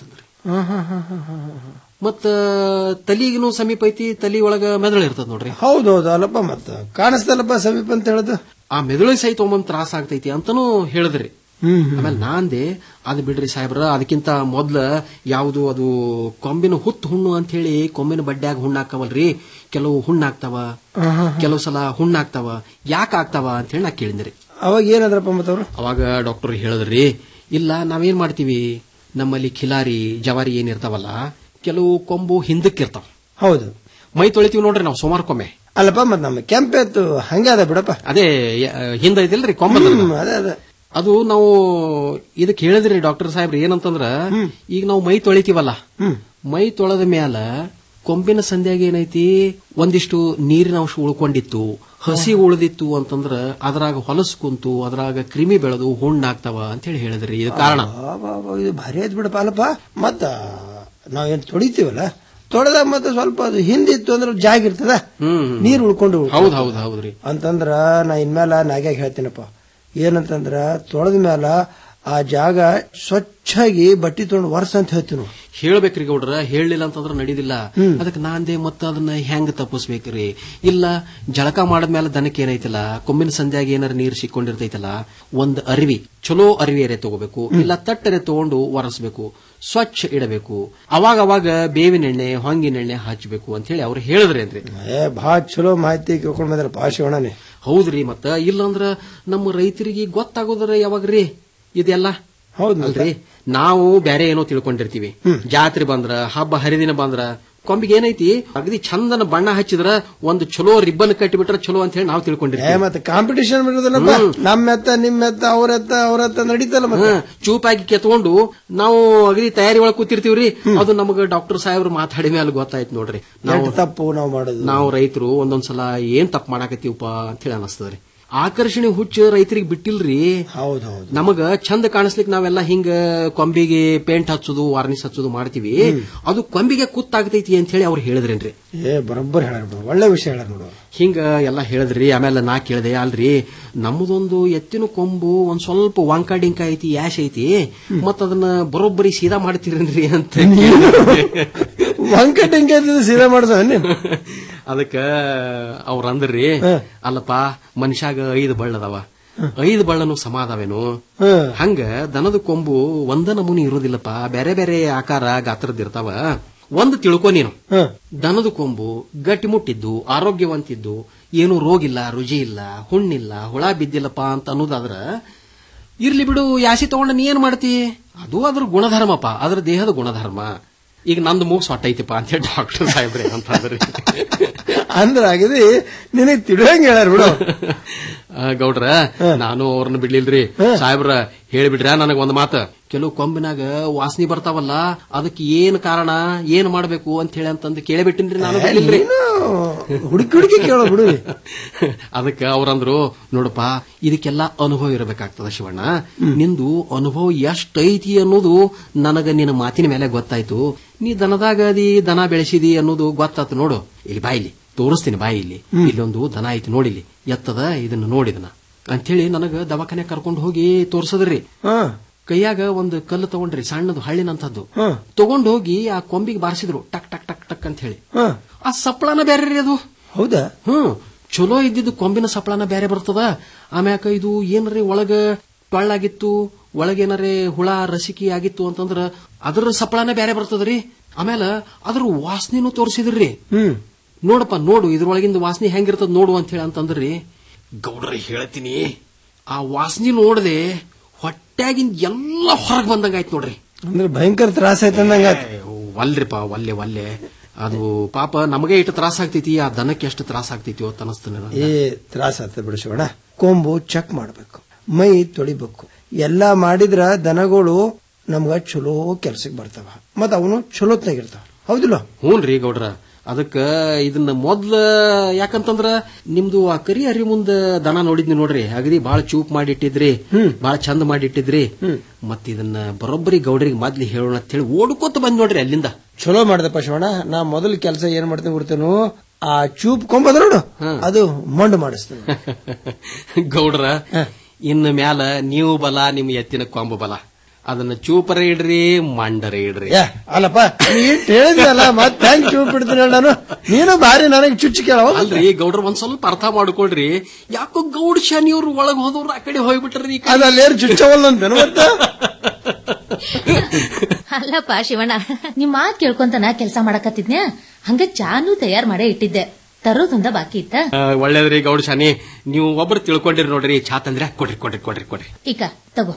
ಹಾ ಹಾ ಹಾ ಹಾ ಹಾ ಹಾ. ಮತ್ತ ತಲಿಗಿನೂ ಸಮೀಪ ಐತಿ ತಲಿ ಒಳಗ ಮೆದುಳು ಇರ್ತದ ನೋಡ್ರಿ ಹೌದೌದು ಅಲ್ಲಪ್ಪ ಮತ್ತ ಕಾಣಿಸ್ತಲ್ಲಪ್ಪ ಸಮೀಪ ಅಂತ ಹೇಳುದು ಆ ಮೆದುಳಿಗೆ ಸಹಿತ ಒಮ್ಮೊಮ್ಮೆ ತ್ರಾಸ ಆಗ್ತೈತಿ ಅಂತಾನೂ ಹೇಳಿದ್ರಿ ಹ್ಮ್ ಹ್ಮ್. ಆಮೇಲೆ ನಾಂದೆ ಅದು ಬಿಡ್ರಿ ಸಾಹೇಬ್ರ ಅದಕ್ಕಿಂತ ಮೊದ್ಲ ಯಾವುದು ಅದು ಕೊಂಬಿನ ಹುತ್ತು ಹುಣ್ಣು ಅಂತ ಹೇಳಿ ಕೊಂಬಿನ ಬಡ್ಡ್ಯಾಗ ಹುಣ್ಣು ಹಾಕವಲ್ರಿ ಕೆಲವು ಹುಣ್ಣು ಆಗ್ತಾವ ಹಾ, ಹಾ, ಹಾ. ಕೆಲವು ಸಲ ಹುಣ್ಣು ಆಗ್ತಾವ ಯಾಕೆ ಆಗ್ತಾವ ಅಂತ ಹೇಳಿ ನಾ ಕೇಳಿದ್ರಿ ಅವಾಗ ಏನಾದ್ರಪ್ಪ ಮತ್ತವ್ರು ಅವಾಗ ಡಾಕ್ಟರ್ ಹೇಳಿದ್ರಿ ಇಲ್ಲ ನಾವೇನ್ ಮಾಡ್ತೀವಿ ನಮ್ಮಲ್ಲಿ ಖಿಲಾರಿ ಜವಾರಿ ಏನಿರ್ತಾವಲ್ಲ ಕೆಲವು ಕೊಂಬು ಹಿಂದಕ್ಕಿರ್ತಾವ ಹೌದು ಮೈ ತೊಳಿತೀವಿ ನೋಡ್ರಿ ನಾವು ಸೋಮಾರಕ್ಕೊಮ್ಮೆ ಅಲ್ಲಪ್ಪ ಮತ್ ನಮ್ಮ ಕೆಂಪೆತ್ತು ಹಂಗೆ ಅದ ಬಿಡಪ್ಪ ಅದೇ ಹಿಂದ ಐತಿಲ್ರಿ ಕೊಂಬ ಹ್ಮ್, ಅದೇ ಅದೇ ಅದು ನಾವು ಇದಕ್ಕೆ ಹೇಳಿದ್ರಿ ಡಾಕ್ಟರ್ ಸಾಹೇಬ್ರಿ ಏನಂತಂದ್ರ ಈಗ ನಾವು ಮೈ ತೊಳಿತೀವಲ್ಲ ಮೈ ತೊಳೆದ ಮ್ಯಾಲ ಕೊಂಬಿನ ಸಂಧ್ಯಾಗ ಏನೈತಿ ಒಂದಿಷ್ಟು ನೀರಿನ ಅಂಶ ಉಳ್ಕೊಂಡಿತ್ತು ಹಸಿ ಉಳಿದಿತ್ತು ಅಂತಂದ್ರ ಅದ್ರಾಗ ಹೊಲಸು ಕುಂತು ಅದ್ರಾಗ ಕ್ರಿಮಿ ಬೆಳೆದು ಹುಣ್ಣಾಗ್ತಾವ ಅಂತ ಹೇಳಿ ಹೇಳಿದ್ರಿ ಇದು ಕಾರಣ ಆ, ಬಾ, ಬಾ, ಇದು ಭಾರಿ ಆಯ್ತು ಬಿಡಪ್ಪ ಅಲ್ಲಪ್ಪ ಮತ್ತ ನಾವೇನ್ ತೊಳಿತೀವಲ್ಲ ತೊಳೆದಾಗ ಮತ್ತೆ ಸ್ವಲ್ಪ ಅದು ಹಿಂದಿತ್ತು ಅಂದ್ರೆ ಜಾಗ ಇರ್ತದ ಹ್ಮ್ ನೀರ್ ಉಳ್ಕೊಂಡು ಹೌದ್ ಹೌದ್ ಹೌದ್ರಿ ಅಂತಂದ್ರ ನಾ ಇನ್ಮೇಲ ನಾಗ್ಯಾಗ ಹೇಳ್ತೀನಪ್ಪ ಏನಂತಂದ್ರ ತೊಳೆದ ಮ್ಯಾಲ ಆ ಜಾಗ ಸ್ವಚ್ಛಾಗಿ ಬಟ್ಟಿ ತೊಗೊಂಡು ವರ್ಷ ಅಂತ ಹೇಳ್ತೀವಿ ನಾವು. ಹೇಳ್ಬೇಕ್ರಿ ಗೌಡ್ರ ಹೇಳಲಿಲ್ಲ ಅಂತಂದ್ರ ನಡೀದಿಲ್ಲ ಅದಕ್ಕೆ ನಾಂದೆ ಮತ್ತ ಅದನ್ನ ಹೆಂಗ್ ತಪ್ಪಿಸ್ಬೇಕ್ರಿ ಇಲ್ಲ ಜಳಕ ಮಾಡಿದ್ಮೇಲೆ ದನಕ್ಕೆ ಏನೈತಲ್ಲ ಕೊಮ್ಮಿನ ಸಂಧ್ಯಾಗ ಏನಾರ ನೀರು ಸಿಕ್ಕೊಂಡಿರ್ತೈತಲ್ಲ ಒಂದ್ ಅರಿವಿ ಚಲೋ ಅರಿವಿ ಎರೆ ತಗೋಬೇಕು ಇಲ್ಲ ತಟ್ಟರೆ ತಗೊಂಡು ಒರೆಸ್ಬೇಕು ಸ್ವಚ್ಛ ಇಡಬೇಕು ಅವಾಗ ಅವಾಗ ಬೇವಿನ ಎಣ್ಣೆ ಹೊಂಗಿನ ಎಣ್ಣೆ ಹಚ್ಚಬೇಕು ಅಂತ ಹೇಳಿ ಅವ್ರು ಹೇಳಿದ್ರೇನ್ರಿ ಏ ಭಾಳ ಚಲೋ ಮಾಹಿತಿ ಕೇಳ್ಕೊಂಡ್ ಬಂದ್ರಪ್ಪ ಶಿವಣ್ಣನೇ ಹೌದ್ರಿ ಮತ್ತ ಇಲ್ಲಂದ್ರ ನಮ್ಮ ರೈತರಿಗೆ ಗೊತ್ತಾಗೋದ್ರ ಯಾವಾಗ್ರಿ ಇದೆಲ್ಲ ಹೌದ್ ಅಲ್ರಿ ನಾವು ಬೇರೆ ಏನೋ ತಿಳ್ಕೊಂಡಿರ್ತೀವಿ ಜಾತ್ರೆ ಬಂದ್ರ ಹಬ್ಬ ಹರಿದಿನ ಬಂದ್ರ ಕೊಂಬಿಗೆ ಏನೈತಿ ಅಗದಿ ಚಂದನ ಬಣ್ಣ ಹಚ್ಚಿದ್ರ ಒಂದು ಚಲೋ ರಿಬ್ಬನ್ ಕಟ್ಟಿಬಿಟ್ರ ಚಲೋ ಅಂತ ಹೇಳಿ ನಾವು ಏ ತಿಳ್ಕೊಂಡಿರ್ತೀವಿ ಮತ್ತೆ ಕಾಂಪಿಟಿಷನ್ ಬಿಡುದಲ್ಲಪ್ಪ ನಮ್ಮ ಎತ್ತ ನಿಮ್ಮ ಎತ್ತ ಅವ್ರ ಎತ್ತ ಅವ್ರ ಎತ್ತ ನಡೀತಲ್ಲ ಮತ್ತೆ ಹ್ಮ್, ಚೂಪಾಗಿ ಕೆತ್ಕೊಂಡು ನಾವು ಅಗದಿ ತಯಾರಿ ಒಳಗ್ ಕೂತಿರ್ತೀವ್ರಿ ಅದು ನಮಗ ಡಾಕ್ಟರ್ ಸಾಹೇಬ್ರು ಮಾತಾಡಿ ಮೇಲೆ ಗೊತ್ತಾಯ್ತು ನೋಡ್ರಿ ನಾವು ಎಷ್ಟು ತಪ್ಪು ನಾವು ಮಾಡೋದು ನಾವು ರೈತರು ಒಂದೊಂದ್ಸಲ ಏನ್ ತಪ್ಪು ಮಾಡಾಕತ್ತೀವಪ್ಪ ಅಂತ ಹೇಳಿ ಅನಸ್ತದ್ರಿ ಆಕರ್ಷಣೆ ಹುಚ್ಚ ರೈತರಿಗೆ ಬಿಟ್ಟಿಲ್ರಿ ಹೌದೌದು ನಮಗ ಚಂದ ಕಾಣಿಸ್ಲಿಕ್ಕೆ ನಾವೆಲ್ಲ ಹಿಂಗ ಕೊಂಬಿಗೆ ಪೇಂಟ್ ಹಚ್ಚೋದು ವಾರ್ನಿಸ್ ಹಚ್ಚೋದು ಮಾಡ್ತೀವಿ ಅದು ಕೊಂಬಿಗೆ ಕುತ್ತಾಗ್ತೈತಿ ಅಂತ ಹೇಳಿ ಅವ್ರು ಹೇಳಿದ್ರೇನ್ರಿ ಏ ಬರೋಬ್ಬರ್ ಹೇಳ ಒಳ್ಳೆ ವಿಷಯ ಹೇಳ ನೋಡು ಹಿಂಗ ಎಲ್ಲ ಹೇಳಿದ್ರಿ ಆಮೇಲೆ ನಾ ಕೇಳಿದೆ ಅಲ್ರಿ ನಮ್ಮದೊಂದು ಎತ್ತಿನ ಕೊಂಬು ಒಂದ್ ಸ್ವಲ್ಪ ವಾಂಕ ಡಿಂಕ ಐತಿ ಯಾಶ್ ಐತಿ ಮತ್ತ ಅದನ್ನ ಬರೋಬ್ಬರಿ ಸೀದಾ ಮಾಡ್ತೀರೇನ್ರಿ ಅಂತ ವಂಕ ಟೆಂಕ ಸೀದಾ ಮಾಡ್ದ ನೀನ್ ಅದಕ್ಕ ಅವ್ರ ಅಂದ್ರಿ ಅಲ್ಲಪ್ಪ ಮನುಷ್ಯಾಗ ಐದು ಬಳ್ಳದವ ಐದು ಬಳ್ಳನು ಸಮ ಅದಾವೇನು ಹಂಗ ದನದ ಕೊಂಬು ಒಂದ ನಮೂನಿ ಇರೋದಿಲ್ಲಪ್ಪ ಬೇರೆ ಬೇರೆ ಆಕಾರ ಗಾತ್ರದ್ ಇರ್ತಾವ ಒಂದು ತಿಳ್ಕೊ ನೀನು ದನದ ಕೊಂಬು ಗಟ್ಟಿ ಮುಟ್ಟಿದ್ದು ಆರೋಗ್ಯವಂತಿದ್ದು ಏನು ರೋಗಿಲ್ಲ ರುಜಿ ಇಲ್ಲ ಹುಣ್ಣಿಲ್ಲ ಹುಳ ಬಿದ್ದಿಲ್ಲಪ್ಪ ಅಂತ ಅನ್ನೋದಾದ್ರ ಇರ್ಲಿ ಬಿಡು ಯಾಸಿ ತಗೊಂಡ ನೀ ಏನ್ ಮಾಡ್ತಿ ಅದು ಅದ್ರ ಗುಣಧರ್ಮಪ್ಪ ಅದ್ರ ದೇಹದ ಗುಣಧರ್ಮ ಈಗ ನಂದು ಮೂಗ್ ಸೊಟ್ಟೈತಿಪ್ಪ ಅಂತ ಹೇಳಿ ಡಾಕ್ಟರ್ ಸಾಹೇಬ್ರೆ ಅಂತ ಅಂದ್ರಿ ಅಂದ್ರ ಅಗದಿ ನಿನಗ್ ತಿಳಿಯಂಗ ಹೇಳ್ಯಾರ ಬಿಡು ಆ, ಗೌಡ್ರ ನಾನು ಅವ್ರನ್ನ ಬಿಡ್ಲಿಲ್ರಿ ಸಾಹೇಬ್ರ ಹೇಳಿಬಿಡ್ರ ನನಗ ಒಂದ್ ಮಾತ ಕೆಲವು ಕೊಂಬಿನಾಗ ವಾಸನೆ ಬರ್ತಾವಲ್ಲ ಅದಕ್ಕೆ ಏನ್ ಕಾರಣ ಏನ್ ಮಾಡ್ಬೇಕು ಅಂತ ಹೇಳಿ ಅಂತಂದು ಕೇಳಿಬಿಟ್ಟಿನ್ರಿ ನಾನು ಬಿಡ್ಲಿಲ್ರಿ ಹುಡುಕಿ ಹುಡುಕಿ ಕೇಳೋ ಬಿಡು ಅದಕ್ಕ ಅವ್ರಂದ್ರು ನೋಡಪ್ಪ ಇದಕ್ಕೆಲ್ಲ ಅನುಭವ ಇರಬೇಕಾಗ್ತದ ಶಿವಣ್ಣ ನಿಂದು ಅನುಭವ ಎಷ್ಟೈತಿ ಅನ್ನೋದು ನನಗ ನಿನ್ನ ಮಾತಿನ ಮೇಲೆ ಗೊತ್ತಾಯ್ತು ನೀ ದನದಾಗ ಅದಿ ದನ ಬೆಳೆಸಿದಿ ಅನ್ನೋದು ಗೊತ್ತಾತು ನೋಡು ಇಲ್ಲಿ ಬಾ ಇಲ್ಲಿ ತೋರಿಸ್ತೀನಿ ಬಾ ಇಲ್ಲಿ ಇಲ್ಲೊಂದು ದನ ಐತಿ ನೋಡಿಲಿ ಎತ್ತದ ಇದನ್ನ ನೋಡಿದನ ಅಂಥೇಳಿ ನನಗ ದವಾಖಾನೆ ಕರ್ಕೊಂಡು ಹೋಗಿ ತೋರ್ಸದ್ರಿ ಕೈಯಾಗ ಒಂದು ಕಲ್ಲು ತಗೊಂಡ್ರಿ ಸಣ್ಣದು ಹಳ್ಳಿನಂತದ್ದು ತಗೊಂಡ್ ಹೋಗಿ ಆ ಕೊಂಬಿಗೆ ಬಾರಿಸಿದ್ರು ಟಕ್ ಟಕ್ ಟಕ್ ಟಕ್ ಅಂತ ಹೇಳಿ ಆ ಸಪ್ಳನ ಬೇರೆ ರೀ ಅದು ಹೌದಾ ಹ್ಮ್ ಚಲೋ ಇದ್ದಿದ್ದು ಕೊಂಬಿನ ಸಪ್ಳನ ಬೇರೆ ಬರ್ತದ ಆಮ್ಯಾಕ ಇದು ಏನ್ರಿ ಒಳಗ ಟೊಳ್ಳಾಗಿತ್ತು ಒಳಗೇನರೇ ಹುಳ ರಸಿಕಿ ಆಗಿತ್ತು ಅಂತಂದ್ರ ಅದ್ರ ಸಪ್ಳನ ಬೇರೆ ಬರ್ತದ್ರಿ ಆಮೇಲೆ ಅದ್ರ ವಾಸನೆನೂ ತೋರಿಸಿದ್ರಿ ನೋಡಪ್ಪ ನೋಡು ಇದ್ರೊಳಗಿಂದ ವಾಸನೆ ಹೆಂಗಿರ್ತದ ನೋಡು ಅಂತ ಹೇಳಿ ಅಂತಂದ್ರಿ ಗೌಡ್ರ ಹೇಳ್ತೀನಿ ಆ ವಾಸನೆ ನೋಡದೆ ಹೊಟ್ಯಾಗಿಂದ ಎಲ್ಲ ಹೊರಗೆ ಬಂದಂಗಾಯ್ತು ನೋಡ್ರಿ ಅಂದ್ರೆ ಭಯಂಕರ ತ್ರಾಸ ಆಯ್ತಂದಂಗ ಒಲ್ರಿಪ್ಪ ಒಲ್ಲೆ ಒಲ್ಲೆ ಅದು ಪಾಪ ನಮಗೆ ಇಟ್ಟು ತ್ರಾಸ ಆಗ್ತೈತಿ ಆ ದನಕ್ಕೆ ಎಷ್ಟು ತ್ರಾಸ ಆಗ್ತೈತಿ ಅಂತ ಅನಸ್ತಾನೆ ಏ ತ್ರಾಸ ಆತ ಬಿಡು ಶಿವಣ್ಣ ಕೊಂಬು ಚೆಕ್ ಮಾಡ್ಬೇಕು ಮೈ ತೊಳಿಬೇಕು ಎಲ್ಲಾ ಮಾಡಿದ್ರ ದನಗಳು ನಮ್ಗ ಚಲೋ ಕೆಲ್ಸಕ್ಕೆ ಬರ್ತಾವ ಮತ್ತ ಅವನು ಚಲೋತ್ನಾಗಿರ್ತಾವ ಹೌದಿಲ್ಲ ಹ್ಞೂನ್ರಿ ಗೌಡ್ರ ಅದಕ್ಕ ಇದನ್ನ ಮೊದ್ಲ ಯಾಕಂತಂದ್ರ ನಿಮ್ದು ಆ ಕರಿ ಅರಿ ಮುಂದ ದನ ನೋಡಿದ್ನಿ ನೋಡ್ರಿ ಅಗದಿ ಬಾಳ ಚೂಪ್ ಮಾಡಿಟ್ಟಿದ್ರಿ ಬಾಳ ಚಂದ ಮಾಡಿಟ್ಟಿದ್ರಿ ಮತ್ ಇದನ್ನ ಬರೋಬ್ಬರಿ ಗೌಡ್ರಿಗೆ ಮೊದ್ಲು ಹೇಳೋಣ ಅಂತ ಹೇಳಿ ಓಡ್ಕೋತ ಬಂದ್ ನೋಡ್ರಿ ಅಲ್ಲಿಂದ ಚಲೋ ಮಾಡ್ದಪ್ಪ ಶಿವಣ್ಣ ನಾ ಮೊದಲು ಕೆಲಸ ಏನ್ ಮಾಡ್ತೀನಿ ಗೊತ್ತೇನು ಆ ಚೂಪ್ ಕೊಂಬದ ನೋಡು ಅದು ಮಂಡು ಮಾಡಿಸ್ತೇನೆ ಗೌಡ್ರ ಇನ್ನು ಮ್ಯಾಲ ನೀವು ಬಲ ನಿಮ್ ಎತ್ತಿನ ಕೊಂಬ ಬಲ ಅದನ್ನ ಚೂಪರ ಇಡ್ರಿ ಮಂಡರ ಇಡ್ರಿ ಏ ಅಲ್ಲಪ್ಪ ನೀ ಇಷ್ಟ್ ಹೇಳಿದ್ನಲ್ಲ ಮತ್ತೆ ಹೆಂಗ್ ಚೂಪ್ ಬಿಡ್ತೀನಿ ಹೇಳ ನಾನು ನೀನು ಭಾರಿ ನನಗೆ ಚುಚ್ಚಿ ಕೇಳವ ಅಲ್ರಿ ಗೌಡ್ರ ಒಂದ್ ಸ್ವಲ್ಪ ಅರ್ಥ ಮಾಡ್ಕೊಳ್ರಿ ಯಾಕೋ ಗೌಡ್ ಶನಿಯವ್ರು ಒಳಗ್ ಹೋದವ್ರು ಆ ಕಡೆ ಹೋಗ್ಬಿಟ್ರಿ ಅದಲ್ಲೇರು ಚುಚ್ಚವಲ್ಲಂತೇನು ಮತ್ತೆ ಅಲ್ಲಪ್ಪ ಶಿವಣ್ಣ ನಿಮ್ ಮಾತ್ ಕೇಳ್ಕೊಂತ ನಾ ಕೆಲ್ಸ ಮಾಡಕತ್ತಿದ್ನ್ಯಾ ಹಂಗ ಚಾನು ತಯಾರ್ ಮಾಡೇ ಇಟ್ಟಿದ್ದೆ ತರೋದೊಂದ ಬಾಕಿ ಇತ್ತ ಆ, ಒಳ್ಳೇದ್ರಿ ಗೌಡ್ ಶಾನಿ ನೀವು ಒಬ್ರು ತಿಳ್ಕೊಂಡಿರಿ ನೋಡ್ರಿ ಚಾ ತಂದ್ರೆ ಕೊಡ್ರಿ ಕೊಡ್ರಿ ಕೊಡ್ರಿ ಕೊಡ್ರಿ ಈಗ ತಗೋ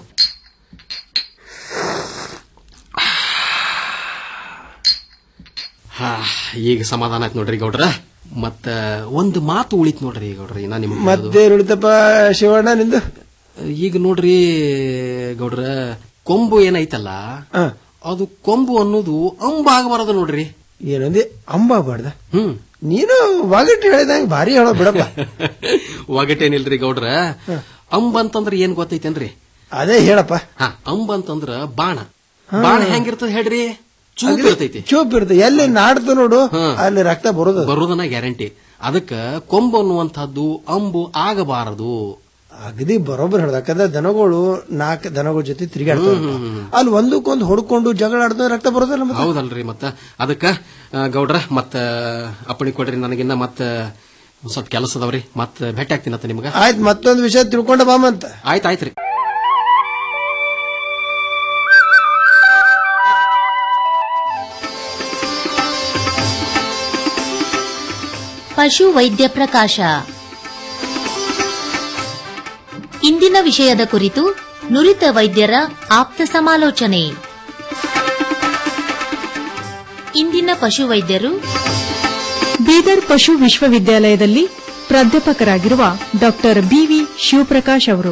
ಹಾ ಈಗ ಸಮಾಧಾನ ಆಯ್ತು ನೋಡ್ರಿ ಗೌಡ್ರ ಮತ್ತ ಒಂದು ಮಾತು ಉಳಿತ್ ನೋಡ್ರಿ ಗೌಡ್ರಿ ನಾ ನಿಮ್ಗೆ ಮತ್ತೆ ಉಳಿತಪ್ಪ ಶಿವಣ್ಣ ನಿಂದು ಈಗ ನೋಡ್ರಿ ಗೌಡ್ರ ಕೊಂಬು ಏನೈತಲ್ಲ ಅದು ಕೊಂಬು ಅನ್ನೋದು ಅಂಬ ಆಗಬಾರದು ನೋಡ್ರಿ ಏನಂದಿ ಅಂಬ ಬಾರ್ದ ಹ್ಮ್ ನೀನು ಒಗಟ್ಟು ಹೇಳಿದಂಗ ಭಾರಿ ಹೇಳೋ ಬಿಡಪ್ಪ ಒಗಟೇನಿಲ್ರಿ ಗೌಡ್ರ ಅಂಬ ಅಂತಂದ್ರ ಏನ್ ಗೊತ್ತೈತೇನ್ರಿ ಅದೇ ಹೇಳಪ್ಪ ಹಾ ಅಂಬ ಅಂತಂದ್ರ ಬಾಣ ಬಾಣ ಹೆಂಗಿರ್ತದ ಹೇಳ್ರಿ ಚೂಪ್ ಇರ್ತೈತಿ ಚೂಪ್ ಇರ್ತದೆ ಎಲ್ಲಿ ನಾಡ್ತು ನೋಡು ಅಲ್ಲಿ ರಕ್ತ ಬರೋದು ಬರೋದನ್ನ ಗ್ಯಾರಂಟಿ ಅದಕ್ಕ ಕೊಂಬು ಅನ್ನುವಂಥದ್ದು ಅಂಬು ಆಗಬಾರದು ಅಗದಿ ಬರೋಬ್ಬರ್ ಹೇಳ್ದ ಯಾಕಂದ್ರೆ ದನಗಳು ನಾಲ್ಕು ದನಗಳ ಜೊತೆ ತಿರುಗಾಡ್ತಾವ ಅಲ್ಲಿ ಒಂದಕ್ಕೊಂದು ಹೊಡ್ಕೊಂಡು ಜಗಳ ಆಡ್ದ ರಕ್ತ ಬರೋದಲ್ಲ ಮತ್ತೆ ಹೌದಲ್ರಿ ಮತ್ತ ಅದಕ್ಕ ಆ, ಗೌಡ್ರ ಮತ್ತ ಅಪ್ಪಣೆ ಕೊಡ್ರಿ ನನಗಿನ್ನ ಮತ್ತ ಒಂದ್ ಸ್ವಲ್ಪ ಕೆಲಸ ಅದಾವ್ರಿ ಮತ್ತ ಭೇಟಿ ಆಗ್ತೀನಂತ ನಿಮ್ಗ ಆಯ್ತು ಮತ್ತೊಂದು ವಿಷಯ ತಿಳ್ಕೊಂಡ ಬಾಮಂತ ಆಯ್ತು ಆಯ್ತ್ರಿ ಪಶು ವೈದ್ಯ ಪ್ರಕಾಶ ಇಂದಿನ ವಿಷಯದ ಕುರಿತು ನುರಿತ ವೈದ್ಯರ ಆಪ್ತ ಸಮಾಲೋಚನೆ ಇಂದಿನ ಪಶು ವೈದ್ಯರು ಬೀದರ್ ಪಶು ವಿಶ್ವವಿದ್ಯಾಲಯದಲ್ಲಿ ಪ್ರಾಧ್ಯಾಪಕರಾಗಿರುವ ಡಾಕ್ಟರ್ ಬಿವಿ ಶಿವಪ್ರಕಾಶ್ ಅವರು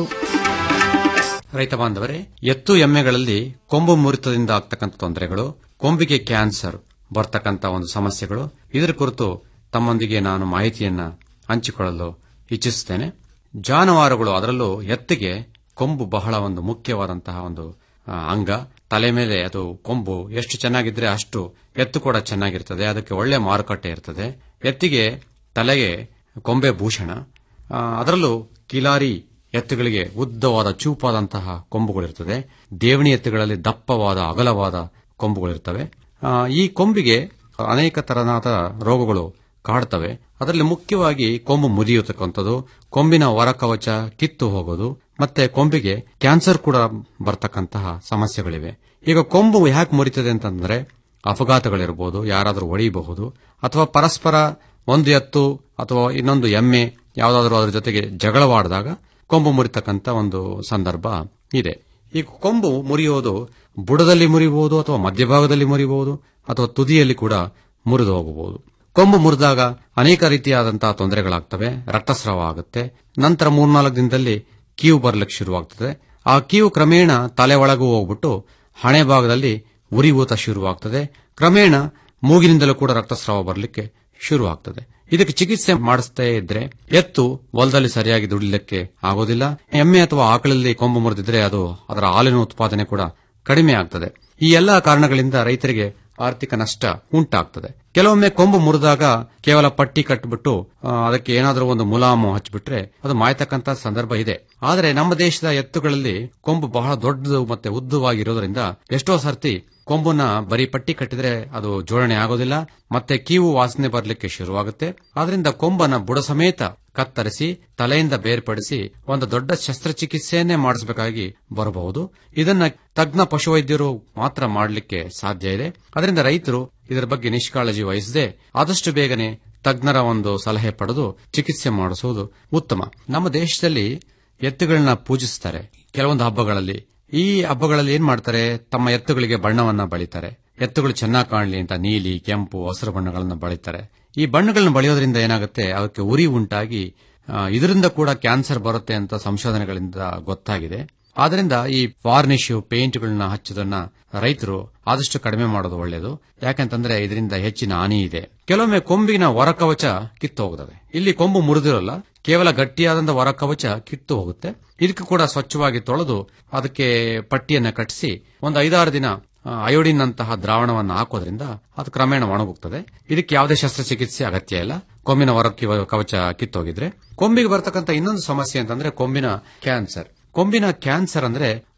ರೈತ ಬಾಂಧವರೇ ಎತ್ತು ಎಮ್ಮೆಗಳಲ್ಲಿ ಕೊಂಬು ಮುರಿತದಿಂದ ಆಗ್ತಕ್ಕಂಥ ತೊಂದರೆಗಳು ಕೊಂಬಿಗೆ ಕ್ಯಾನ್ಸರ್ ಬರ್ತಕ್ಕಂಥ ಒಂದು ಸಮಸ್ಯೆಗಳು ಇದರ ಕುರಿತು ತಮ್ಮೊಂದಿಗೆ ನಾನು ಮಾಹಿತಿಯನ್ನ ಹಂಚಿಕೊಳ್ಳಲು ಇಚ್ಛಿಸುತ್ತೇನೆ ಜಾನುವಾರುಗಳು ಅದರಲ್ಲೂ ಎತ್ತಿಗೆ ಕೊಂಬು ಬಹಳ ಒಂದು ಮುಖ್ಯವಾದಂತಹ ಒಂದು ಆ, ಅಂಗ ತಲೆ ಮೇಲೆ ಅದು ಕೊಂಬು ಎಷ್ಟು ಚೆನ್ನಾಗಿದ್ರೆ ಅಷ್ಟು ಎತ್ತು ಕೂಡ ಚೆನ್ನಾಗಿರ್ತದೆ ಅದಕ್ಕೆ ಒಳ್ಳೆ ಮಾರುಕಟ್ಟೆ ಇರ್ತದೆ ಎತ್ತಿಗೆ ತಲೆಗೆ ಕೊಂಬೆ ಭೂಷಣ ಆ, ಅದರಲ್ಲೂ ಕಿಲಾರಿ ಎತ್ತುಗಳಿಗೆ ಉದ್ದವಾದ ಚೂಪಾದಂತಹ ಕೊಂಬುಗಳಿರ್ತದೆ ದೇವಣಿ ಎತ್ತುಗಳಲ್ಲಿ ದಪ್ಪವಾದ ಅಗಲವಾದ ಕೊಂಬುಗಳಿರ್ತವೆ ಆ, ಈ ಕೊಂಬಿಗೆ ಅನೇಕ ತರನಾದ ರೋಗಗಳು ಕಾಡ್ತವೆ ಅದರಲ್ಲಿ ಮುಖ್ಯವಾಗಿ ಕೊಂಬು ಮುರಿಯತಕ್ಕಂಥದ್ದು ಕೊಂಬಿನ ಹೊರಕವಚ ಕಿತ್ತು ಹೋಗೋದು ಮತ್ತೆ ಕೊಂಬಿಗೆ ಕ್ಯಾನ್ಸರ್ ಕೂಡ ಬರ್ತಕ್ಕಂತಹ ಸಮಸ್ಯೆಗಳಿವೆ ಈಗ ಕೊಂಬು ಯಾಕೆ ಮುರಿತದೆ ಅಂತಂದ್ರೆ ಅಪಘಾತಗಳಿರಬಹುದು ಯಾರಾದರೂ ಹೊಡೆಯಬಹುದು ಅಥವಾ ಪರಸ್ಪರ ಒಂದು ಎತ್ತು ಅಥವಾ ಇನ್ನೊಂದು ಎಮ್ಮೆ ಯಾವುದಾದ್ರೂ ಅದರ ಜೊತೆಗೆ ಜಗಳವಾಡಿದಾಗ ಕೊಂಬು ಮುರಿತಕ್ಕಂತ ಒಂದು ಸಂದರ್ಭ ಇದೆ ಈ ಕೊಂಬು ಮುರಿಯೋದು ಬುಡದಲ್ಲಿ ಮುರಿಬಹುದು ಅಥವಾ ಮಧ್ಯಭಾಗದಲ್ಲಿ ಮುರಿಬಹುದು ಅಥವಾ ತುದಿಯಲ್ಲಿ ಕೂಡ ಮುರಿದು ಹೋಗಬಹುದು ಕೊಂಬು ಮುರಿದಾಗ ಅನೇಕ ರೀತಿಯಾದಂತಹ ತೊಂದರೆಗಳಾಗ್ತವೆ ರಕ್ತಸ್ರಾವ ಆಗುತ್ತೆ ನಂತರ ಮೂರ್ನಾಲ್ಕು ದಿನದಲ್ಲಿ ಕೀವು ಬರ್ಲಿಕ್ಕೆ ಶುರುವಾಗ್ತದೆ ಆ ಕೀವು ಕ್ರಮೇಣ ತಲೆ ಒಳಗೂ ಹೋಗ್ಬಿಟ್ಟು ಹಣೆ ಭಾಗದಲ್ಲಿ ಉರಿಯೂತ ಶುರುವಾಗ್ತದೆ ಕ್ರಮೇಣ ಮೂಗಿನಿಂದಲೂ ಕೂಡ ರಕ್ತಸ್ರಾವ ಬರಲಿಕ್ಕೆ ಶುರುವಾಗ್ತದೆ ಇದಕ್ಕೆ ಚಿಕಿತ್ಸೆ ಮಾಡಿಸ್ತಾ ಇದ್ರೆ ಎತ್ತು ಹೊಲದಲ್ಲಿ ಸರಿಯಾಗಿ ದುಡಿಲಿಕ್ಕೆ ಆಗೋದಿಲ್ಲ ಎಮ್ಮೆ ಅಥವಾ ಆಕಳಲ್ಲಿ ಕೊಂಬು ಮುರಿದಿದ್ರೆ ಅದು ಅದರ ಹಾಲಿನ ಉತ್ಪಾದನೆ ಕೂಡ ಕಡಿಮೆ ಆಗ್ತದೆ ಈ ಎಲ್ಲಾ ಕಾರಣಗಳಿಂದ ರೈತರಿಗೆ ಆರ್ಥಿಕ ನಷ್ಟ ಉಂಟಾಗ್ತದೆ ಕೆಲವೊಮ್ಮೆ ಕೊಂಬು ಮುರಿದಾಗ ಕೇವಲ ಪಟ್ಟಿ ಕಟ್ಟಿಬಿಟ್ಟು ಆ, ಅದಕ್ಕೆ ಏನಾದರೂ ಒಂದು ಮುಲಾಮು ಹಚ್ಚಿಬಿಟ್ರೆ ಅದು ಮಾಯ್ತಕ್ಕಂತ ಸಂದರ್ಭ ಇದೆ ಆದರೆ ನಮ್ಮ ದೇಶದ ಎತ್ತುಗಳಲ್ಲಿ ಕೊಂಬು ಬಹಳ ದೊಡ್ಡದು ಮತ್ತೆ ಉದ್ದವಾಗಿರೋದ್ರಿಂದ ಎಷ್ಟೋ ಸರ್ತಿ ಕೊಂಬನ್ನ ಬರೀ ಪಟ್ಟಿ ಕಟ್ಟಿದ್ರೆ ಅದು ಜೋಡಣೆ ಆಗೋದಿಲ್ಲ ಮತ್ತೆ ಕೀವು ವಾಸನೆ ಬರಲಿಕ್ಕೆ ಶುರುವಾಗುತ್ತೆ ಆದ್ರಿಂದ ಕೊಂಬನ್ನ ಬುಡ ಸಮೇತ ಕತ್ತರಿಸಿ ತಲೆಯಿಂದ ಬೇರ್ಪಡಿಸಿ ಒಂದು ದೊಡ್ಡ ಶಸ್ತ್ರಚಿಕಿತ್ಸೆಯನ್ನೇ ಮಾಡಿಸಬೇಕಾಗಿ ಬರಬಹುದು ಇದನ್ನ ತಜ್ಞ ಪಶುವೈದ್ಯರು ಮಾತ್ರ ಮಾಡಲಿಕ್ಕೆ ಸಾಧ್ಯ ಇದೆ ಅದರಿಂದ ರೈತರು ಇದರ ಬಗ್ಗೆ ನಿಷ್ಕಾಳಜಿ ವಹಿಸದೆ ಆದಷ್ಟು ಬೇಗನೆ ತಜ್ಞರ ಒಂದು ಸಲಹೆ ಪಡೆದು ಚಿಕಿತ್ಸೆ ಮಾಡಿಸುವುದು ಉತ್ತಮ ನಮ್ಮ ದೇಶದಲ್ಲಿ ಎತ್ತುಗಳನ್ನ ಪೂಜಿಸುತ್ತಾರೆ ಕೆಲವೊಂದು ಹಬ್ಬಗಳಲ್ಲಿ ಈ ಹಬ್ಬಗಳಲ್ಲಿ ಏನ್ ಮಾಡ್ತಾರೆ ತಮ್ಮ ಎತ್ತುಗಳಿಗೆ ಬಣ್ಣವನ್ನ ಬಳಿತಾರೆ ಎತ್ತುಗಳು ಚೆನ್ನಾಗಿ ಕಾಣಲಿ ಅಂತ ನೀಲಿ ಕೆಂಪು ಹಸಿರು ಬಣ್ಣಗಳನ್ನ ಬಳಿತಾರೆ ಈ ಬಣ್ಣಗಳನ್ನ ಬಳಿಯೋದ್ರಿಂದ ಏನಾಗುತ್ತೆ ಅದಕ್ಕೆ ಉರಿ ಉಂಟಾಗಿ ಆ, ಇದರಿಂದ ಕೂಡ ಕ್ಯಾನ್ಸರ್ ಬರುತ್ತೆ ಅಂತ ಸಂಶೋಧನೆಗಳಿಂದ ಗೊತ್ತಾಗಿದೆ ಆದ್ರಿಂದ ಈ ವಾರ್ನಿಶ್ ಪೇಂಟ್ಗಳನ್ನ ಹಚ್ಚೋದನ್ನ ರೈತರು ಆದಷ್ಟು ಕಡಿಮೆ ಮಾಡೋದು ಒಳ್ಳೆಯದು ಯಾಕಂತಂದ್ರೆ ಇದರಿಂದ ಹೆಚ್ಚಿನ ಹಾನಿ ಇದೆ ಕೆಲವೊಮ್ಮೆ ಕೊಂಬಿನ ಹೊರಕವಚ ಕಿತ್ತು ಹೋಗುತ್ತದೆ ಇಲ್ಲಿ ಕೊಂಬು ಮುರಿದಿರೋಲ್ಲ ಕೇವಲ ಗಟ್ಟಿಯಾದಂತ ಹೊರಕವಚ ಕಿತ್ತು ಹೋಗುತ್ತೆ ಇದಕ್ಕೆ ಕೂಡ ಸ್ವಚ್ಛವಾಗಿ ತೊಳೆದು ಅದಕ್ಕೆ ಪಟ್ಟಿಯನ್ನ ಕಟ್ಟಿಸಿ ಒಂದು ಐದಾರು ದಿನ ಆ, ಅಯೋಡಿನ್ ಅಂತಹ ದ್ರಾವಣವನ್ನು ಹಾಕೋದ್ರಿಂದ ಅದು ಕ್ರಮೇಣ ಒಣಗುತ್ತದೆ ಇದಕ್ಕೆ ಯಾವುದೇ ಶಸ್ತ್ರಚಿಕಿತ್ಸೆ ಅಗತ್ಯ ಇಲ್ಲ ಕೊಂಬಿನ ಹೊರ ಕಿವ- ಕವಚ ಕಿತ್ತೋಗಿದ್ರೆ ಕೊಂಬಿಗೆ ಬರ್ತಕ್ಕಂಥ ಇನ್ನೊಂದು ಸಮಸ್ಯೆ ಅಂತಂದ್ರೆ ಕೊಂಬಿನ ಕ್ಯಾನ್ಸರ್ ಕೊಂಬಿನ ಕ್ಯಾನ್ಸರ್ ಅಂದ್ರೆ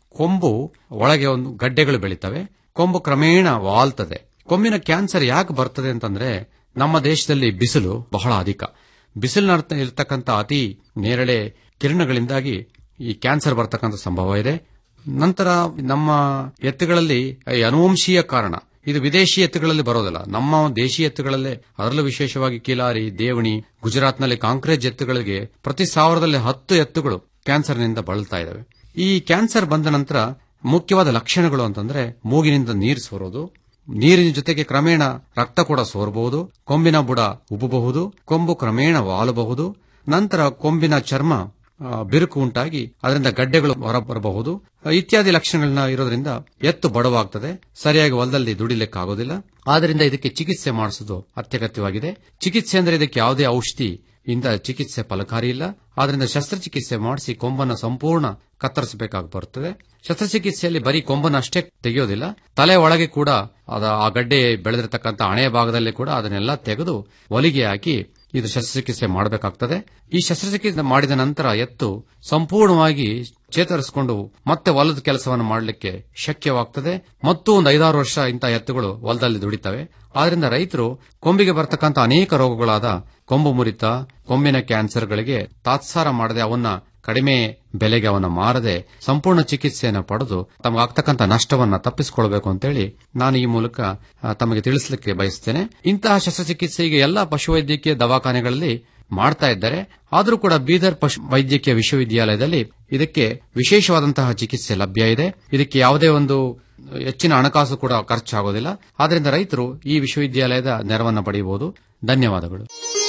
ಕೊಂಬು ಒಳಗೆ ಒಂದು ಗಡ್ಡೆಗಳು ಬೆಳೀತವೆ ಕೊಂಬು ಕ್ರಮೇಣ ವಾಲ್ತದೆ ಕೊಂಬಿನ ಕ್ಯಾನ್ಸರ್ ಯಾಕೆ ಬರ್ತದೆ ಅಂತಂದ್ರೆ ನಮ್ಮ ದೇಶದಲ್ಲಿ ಬಿಸಿಲು ಬಹಳ ಅಧಿಕ ಬಿಸಿಲಿನ ಇರತಕ್ಕಂಥ ಅತಿ ನೇರಳೆ ಕಿರಣಗಳಿಂದಾಗಿ ಈ ಕ್ಯಾನ್ಸರ್ ಬರ್ತಕ್ಕಂಥ ಸಂಭವ ಇದೆ ನಂತರ ನಮ್ಮ ಎತ್ತುಗಳಲ್ಲಿ ಈ ಅನುವಂಶೀಯ ಕಾರಣ ಇದು ವಿದೇಶಿ ಎತ್ತುಗಳಲ್ಲಿ ಬರೋದಿಲ್ಲ ನಮ್ಮ ದೇಶಿ ಎತ್ತುಗಳಲ್ಲೇ ಅದರಲ್ಲೂ ವಿಶೇಷವಾಗಿ ಕಿಲಾರಿ ದೇವಣಿ ಗುಜರಾತ್ನಲ್ಲಿ ಕಾಂಕ್ರೇಜ್ ಎತ್ತುಗಳಿಗೆ ಪ್ರತಿ ಸಾವಿರದಲ್ಲಿ ಹತ್ತು ಎತ್ತುಗಳು ಕ್ಯಾನ್ಸರ್ನಿಂದ ಬಳಲ್ತಾ ಇದ್ದಾವೆ ಈ ಕ್ಯಾನ್ಸರ್ ಬಂದ ನಂತರ ಮುಖ್ಯವಾದ ಲಕ್ಷಣಗಳು ಅಂತಂದ್ರೆ ಮೂಗಿನಿಂದ ನೀರು ಸೋರೋದು ನೀರಿನ ಜೊತೆಗೆ ಕ್ರಮೇಣ ರಕ್ತ ಕೂಡ ಸೋರಬಹುದು ಕೊಂಬಿನ ಬುಡ ಉಬ್ಬಬಹುದು ಕೊಂಬು ಕ್ರಮೇಣ ವಾಲಬಹುದು ನಂತರ ಕೊಂಬಿನ ಚರ್ಮ ಆ, ಬಿರುಕು ಉಂಟಾಗಿ ಅದರಿಂದ ಗಡ್ಡೆಗಳು ಹೊರಬರಬಹುದು ಇತ್ಯಾದಿ ಲಕ್ಷಣಗಳನ್ನ ಇರೋದ್ರಿಂದ ಎತ್ತು ಬಡವಾಗ್ತದೆ ಸರಿಯಾಗಿ ಹೊಲದಲ್ಲಿ ದುಡಿಲಿಕ್ಕಾಗೋದಿಲ್ಲ ಆದ್ರಿಂದ ಇದಕ್ಕೆ ಚಿಕಿತ್ಸೆ ಮಾಡಿಸೋದು ಅತ್ಯಗತ್ಯವಾಗಿದೆ ಚಿಕಿತ್ಸೆ ಅಂದ್ರೆ ಇದಕ್ಕೆ ಯಾವುದೇ ಔಷಧಿ ಇಂದ ಚಿಕಿತ್ಸೆ ಫಲಕಾರಿ ಇಲ್ಲ ಆದ್ರಿಂದ ಶಸ್ತ್ರಚಿಕಿತ್ಸೆ ಮಾಡಿಸಿ ಕೊಂಬನ್ನು ಸಂಪೂರ್ಣ ಕತ್ತರಿಸಬೇಕಾಗಿ ಬರುತ್ತದೆ ಶಸ್ತ್ರಚಿಕಿತ್ಸೆಯಲ್ಲಿ ಬರೀ ಕೊಂಬನ್ನು ಅಷ್ಟೇ ತೆಗೆಯೋದಿಲ್ಲ ತಲೆ ಒಳಗೆ ಕೂಡ ಅದ ಆ ಗಡ್ಡೆ ಬೆಳೆದಿರತಕ್ಕಂಥ ಹಣೆಯ ಭಾಗದಲ್ಲಿ ಕೂಡ ಅದನ್ನೆಲ್ಲ ತೆಗೆದು ಒಲಿಗೆ ಹಾಕಿ ಇದು ಶಸ್ತ್ರಚಿಕಿತ್ಸೆ ಮಾಡಬೇಕಾಗ್ತದೆ ಈ ಶಸ್ತ್ರಚಿಕಿತ್ಸೆ ಮಾಡಿದ ನಂತರ ಎತ್ತು ಸಂಪೂರ್ಣವಾಗಿ ಚೇತರಿಸಿಕೊಂಡು ಮತ್ತೆ ಹೊಲದ ಕೆಲಸವನ್ನು ಮಾಡಲಿಕ್ಕೆ ಶಕ್ಯವಾಗ್ತದೆ ಮತ್ತು ಒಂದು ಐದಾರು ವರ್ಷ ಇಂತಹ ಎತ್ತುಗಳು ಹೊಲದಲ್ಲಿ ದುಡಿತವೆ ಆದ್ರಿಂದ ರೈತರು ಕೊಂಬಿಗೆ ಬರ್ತಕ್ಕಂಥ ಅನೇಕ ರೋಗಗಳಾದ ಕೊಂಬು ಮುರಿತ ಕೊಂಬಿನ ಕ್ಯಾನ್ಸರ್ಗಳಿಗೆ ತಾತ್ಸಾರ ಮಾಡದೆ ಅವನ್ನ ಕಡಿಮೆ ಬೆಲೆಗೆ ಅವನ್ನ ಮಾರದೆ ಸಂಪೂರ್ಣ ಚಿಕಿತ್ಸೆಯನ್ನು ಪಡೆದು ತಮಗಾಗ್ತಕ್ಕಂಥ ನಷ್ಟವನ್ನ ತಪ್ಪಿಸಿಕೊಳ್ಬೇಕು ಅಂತೇಳಿ ನಾನು ಈ ಮೂಲಕ ಆ, ತಮಗೆ ತಿಳಿಸಲಿಕ್ಕೆ ಬಯಸ್ತೇನೆ ಇಂತಹ ಶಸ್ತ್ರಚಿಕಿತ್ಸೆ ಈಗ ಎಲ್ಲಾ ಪಶುವೈದ್ಯಕೀಯ ದವಾಖಾನೆಗಳಲ್ಲಿ ಮಾಡ್ತಾ ಇದ್ದಾರೆ ಆದರೂ ಕೂಡ ಬೀದರ್ ಪಶು ವೈದ್ಯಕೀಯ ವಿಶ್ವವಿದ್ಯಾಲಯದಲ್ಲಿ ಇದಕ್ಕೆ ವಿಶೇಷವಾದಂತಹ ಚಿಕಿತ್ಸೆ ಲಭ್ಯ ಇದೆ ಇದಕ್ಕೆ ಯಾವುದೇ ಒಂದು ಹೆಚ್ಚಿನ ಹಣಕಾಸು ಕೂಡ ಖರ್ಚಾಗೋದಿಲ್ಲ ಆದ್ರಿಂದ ರೈತರು ಈ ವಿಶ್ವವಿದ್ಯಾಲಯದ ನೆರವನ್ನು ಪಡೆಯಬಹುದು ಧನ್ಯವಾದಗಳು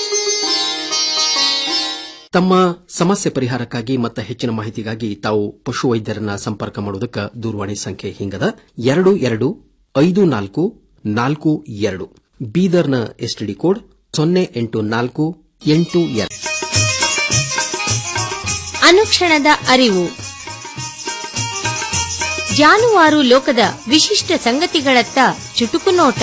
ತಮ್ಮ ಸಮಸ್ಯೆ ಪರಿಹಾರಕ್ಕಾಗಿ ಮತ್ತು ಹೆಚ್ಚಿನ ಮಾಹಿತಿಗಾಗಿ ತಾವು ಪಶು ವೈದ್ಯರನ್ನ ಸಂಪರ್ಕ ಮಾಡುವುದಕ್ಕೆ ದೂರವಾಣಿ ಸಂಖ್ಯೆ ಹಿಂಗದ ಎರಡು ಎರಡು ಐದು ನಾಲ್ಕು ನಾಲ್ಕು ಎರಡು ಬೀದರ್ನ ಎಸ್ಟಿಡಿ ಕೋಡ್ ಸೊನ್ನೆ ಎಂಟು ನಾಲ್ಕು ಎಂಟು ಎರಡು ಅನುಕ್ಷಣದ ಅರಿವು ಜಾನುವಾರು ಲೋಕದ ವಿಶಿಷ್ಟ ಸಂಗತಿಗಳತ್ತ ಚುಟುಕು ನೋಟ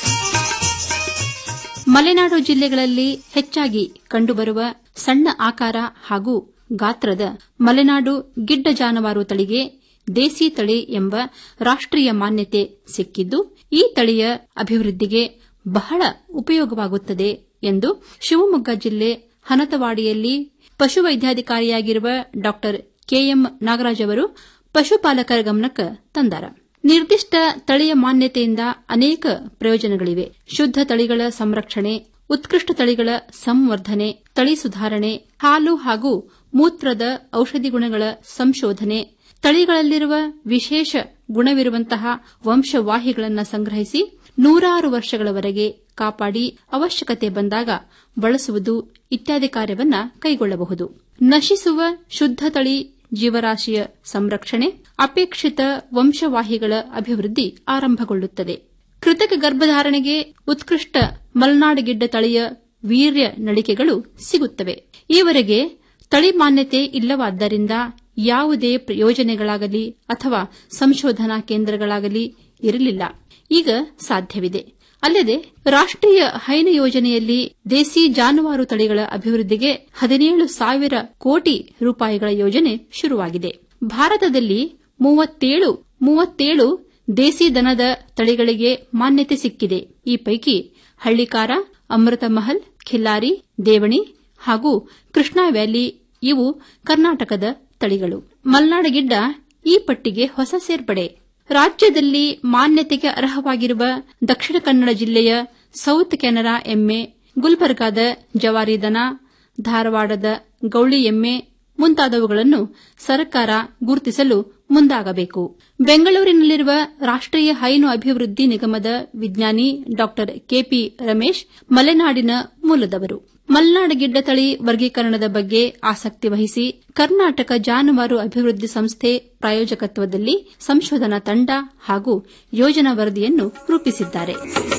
ಮಲೆನಾಡು ಜಿಲ್ಲೆಗಳಲ್ಲಿ ಹೆಚ್ಚಾಗಿ ಕಂಡುಬರುವ ಸಣ್ಣ ಆಕಾರ ಹಾಗೂ ಗಾತ್ರದ ಮಲೆನಾಡು ಗಿಡ್ಡ ಜಾನುವಾರು ತಳಿಗೆ ದೇಸಿ ತಳಿ ಎಂಬ ರಾಷ್ಟ್ರೀಯ ಮಾನ್ಯತೆ ಸಿಕ್ಕಿದ್ದು ಈ ತಳಿಯ ಅಭಿವೃದ್ಧಿಗೆ ಬಹಳ ಉಪಯೋಗವಾಗುತ್ತದೆ ಎಂದು ಶಿವಮೊಗ್ಗ ಜಿಲ್ಲೆ ಹನತವಾಡಿಯಲ್ಲಿ ಪಶುವೈದ್ಯಾಧಿಕಾರಿಯಾಗಿರುವ ಡಾ ಕೆಎಂ ನಾಗರಾಜ್ ಅವರು ಪಶುಪಾಲಕರ ಗಮನಕ್ಕೆ ತಂದಾರ ನಿರ್ದಿಷ್ಟ ತಳಿಯ ಮಾನ್ಯತೆಯಿಂದ ಅನೇಕ ಪ್ರಯೋಜನಗಳಿವೆ ಶುದ್ಧ ತಳಿಗಳ ಸಂರಕ್ಷಣೆ ಉತ್ಕೃಷ್ಟ ತಳಿಗಳ ಸಂವರ್ಧನೆ ತಳಿ ಸುಧಾರಣೆ ಹಾಲು ಹಾಗೂ ಮೂತ್ರದ ಔಷಧಿ ಗುಣಗಳ ಸಂಶೋಧನೆ ತಳಿಗಳಲ್ಲಿರುವ ವಿಶೇಷ ಗುಣವಿರುವಂತಹ ವಂಶವಾಹಿಗಳನ್ನು ಸಂಗ್ರಹಿಸಿ ನೂರಾರು ವರ್ಷಗಳವರೆಗೆ ಕಾಪಾಡಿ ಅವಶ್ಯಕತೆ ಬಂದಾಗ ಬಳಸುವುದು ಇತ್ಯಾದಿ ಕಾರ್ಯವನ್ನ ಕೈಗೊಳ್ಳಬಹುದು ನಶಿಸುವ ಶುದ್ಧ ತಳಿ ಜೀವರಾಶಿಯ ಸಂರಕ್ಷಣೆ ಅಪೇಕ್ಷಿತ ವಂಶವಾಹಿಗಳ ಅಭಿವೃದ್ಧಿ ಆರಂಭಗೊಳ್ಳುತ್ತದೆ ಕೃತಕ ಗರ್ಭಧಾರಣೆಗೆ ಉತ್ಕೃಷ್ಟ ಮಲ್ನಾಡುಗಿಡ್ಡ ತಳಿಯ ವೀರ್ಯ ನಳಿಕೆಗಳು ಸಿಗುತ್ತವೆ ಈವರೆಗೆ ತಳಿ ಮಾನ್ಯತೆ ಇಲ್ಲವಾದ್ದರಿಂದ ಯಾವುದೇ ಯೋಜನೆಗಳಾಗಲಿ ಅಥವಾ ಸಂಶೋಧನಾ ಕೇಂದ್ರಗಳಾಗಲಿ ಇರಲಿಲ್ಲ ಈಗ ಸಾಧ್ಯವಿದೆ ಅಲ್ಲದೆ ರಾಷ್ಟ್ರೀಯ ಹೈನು ಯೋಜನೆಯಲ್ಲಿ ದೇಸಿ ಜಾನುವಾರು ತಳಿಗಳ ಅಭಿವೃದ್ಧಿಗೆ ಹದಿನೇಳು ಸಾವಿರ ಕೋಟಿ ರೂಪಾಯಿಗಳ ಯೋಜನೆ ಶುರುವಾಗಿದೆ ಭಾರತದಲ್ಲಿ ಮೂವತ್ತೇಳು ಮೂವತ್ತೇಳು ದೇಸಿ ದನದ ತಳಿಗಳಿಗೆ ಮಾನ್ಯತೆ ಸಿಕ್ಕಿದೆ ಈ ಪೈಕಿ ಹಳ್ಳಿಕಾರ ಅಮೃತ ಮಹಲ್ ಖಿಲ್ಲಾರಿ ದೇವಣಿ ಹಾಗೂ ಕೃಷ್ಣಾ ವ್ಯಾಲಿ ಇವು ಕರ್ನಾಟಕದ ತಳಿಗಳು ಮಲ್ನಾಡಗಿಡ್ಡ ಈ ಪಟ್ಟಿಗೆ ಹೊಸ ಸೇರ್ಪಡೆ ರಾಜ್ಯದಲ್ಲಿ ಮಾನ್ಯತೆಗೆ ಅರ್ಹವಾಗಿರುವ ದಕ್ಷಿಣ ಕನ್ನಡ ಜಿಲ್ಲೆಯ ಸೌತ್ ಕೆನರಾ ಎಮ್ಮೆ ಗುಲ್ಬರ್ಗಾದ ಜವಾರಿ ದನ ಧಾರವಾಡದ ಗೌಳಿ ಎಮ್ಮೆ ಮುಂತಾದವುಗಳನ್ನು ಸರ್ಕಾರ ಗುರುತಿಸಲು ಮುಂದಾಗಬೇಕು ಬೆಂಗಳೂರಿನಲ್ಲಿರುವ ರಾಷ್ಟ್ರೀಯ ಹೈನು ಅಭಿವೃದ್ಧಿ ನಿಗಮದ ವಿಜ್ಞಾನಿ ಡಾ ಕೆಪಿ ರಮೇಶ್ ಮಲೆನಾಡಿನ ಮೂಲದವರು ಮಲೆನಾಡಗಿಡ್ಡ ತಳಿ ವರ್ಗೀಕರಣದ ಬಗ್ಗೆ ಆಸಕ್ತಿ ವಹಿಸಿ ಕರ್ನಾಟಕ ಜಾನುವಾರು ಅಭಿವೃದ್ಧಿ ಸಂಸ್ಥೆ ಪ್ರಾಯೋಜಕತ್ವದಲ್ಲಿ ಸಂಶೋಧನಾ ತಂಡ ಹಾಗೂ ಯೋಜನಾ ವರದಿಯನ್ನು ರೂಪಿಸಿದ್ದಾರೆ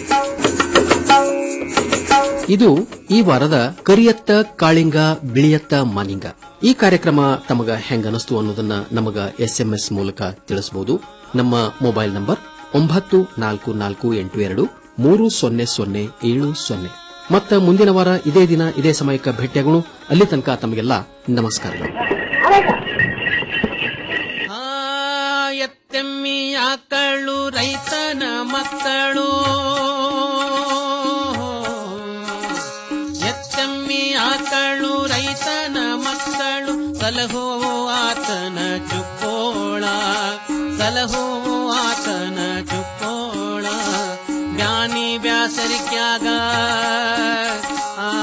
ಇದು ಈ ವಾರದ ಕರಿಯತ್ತ ಕಾಳಿಂಗ ಬಿಳಿಯತ್ತ ಮಾನಿಂಗ ಈ ಕಾರ್ಯಕ್ರಮ ತಮಗ ಹೆಂಗ ಅನಿಸ್ತು ಅನ್ನೋದನ್ನ ನಮಗ ಎಸ್ಎಂಎಸ್ ಮೂಲಕ ತಿಳಿಸಬಹುದು ನಮ್ಮ ಮೊಬೈಲ್ ನಂಬರ್ ಒಂಬತ್ತು ನಾಲ್ಕು ನಾಲ್ಕು ಎಂಟು ಎರಡು ಮೂರು ಸೊನ್ನೆ ಸೊನ್ನೆ ಏಳು ಸೊನ್ನೆ ಮತ್ತ ಮುಂದಿನ ವಾರ ಇದೇ ದಿನ ಇದೇ ಸಮಯಕ್ಕೆ ಭೇಟಿಯಾಗೋಣ ಅಲ್ಲಿ ತನಕ ತಮಗೆಲ್ಲ ನಮಸ್ಕಾರಗಳು ಆಕಳು ರೈತನ ಮಕ್ಕಳು ಎಚ್ಚಮ್ಮಿ ಆಕಳು ರೈತನ ಮಕ್ಕಳು ಸಲಹೋ ಆತನ ಚುಕ್ಕೋಳ ಸಲಹೋ ಆತನ ಚುಕ್ಕೋಳ ಜ್ಞಾನಿ ಬ್ಯಾಸರಿಕ್ಯಾಗ ಆ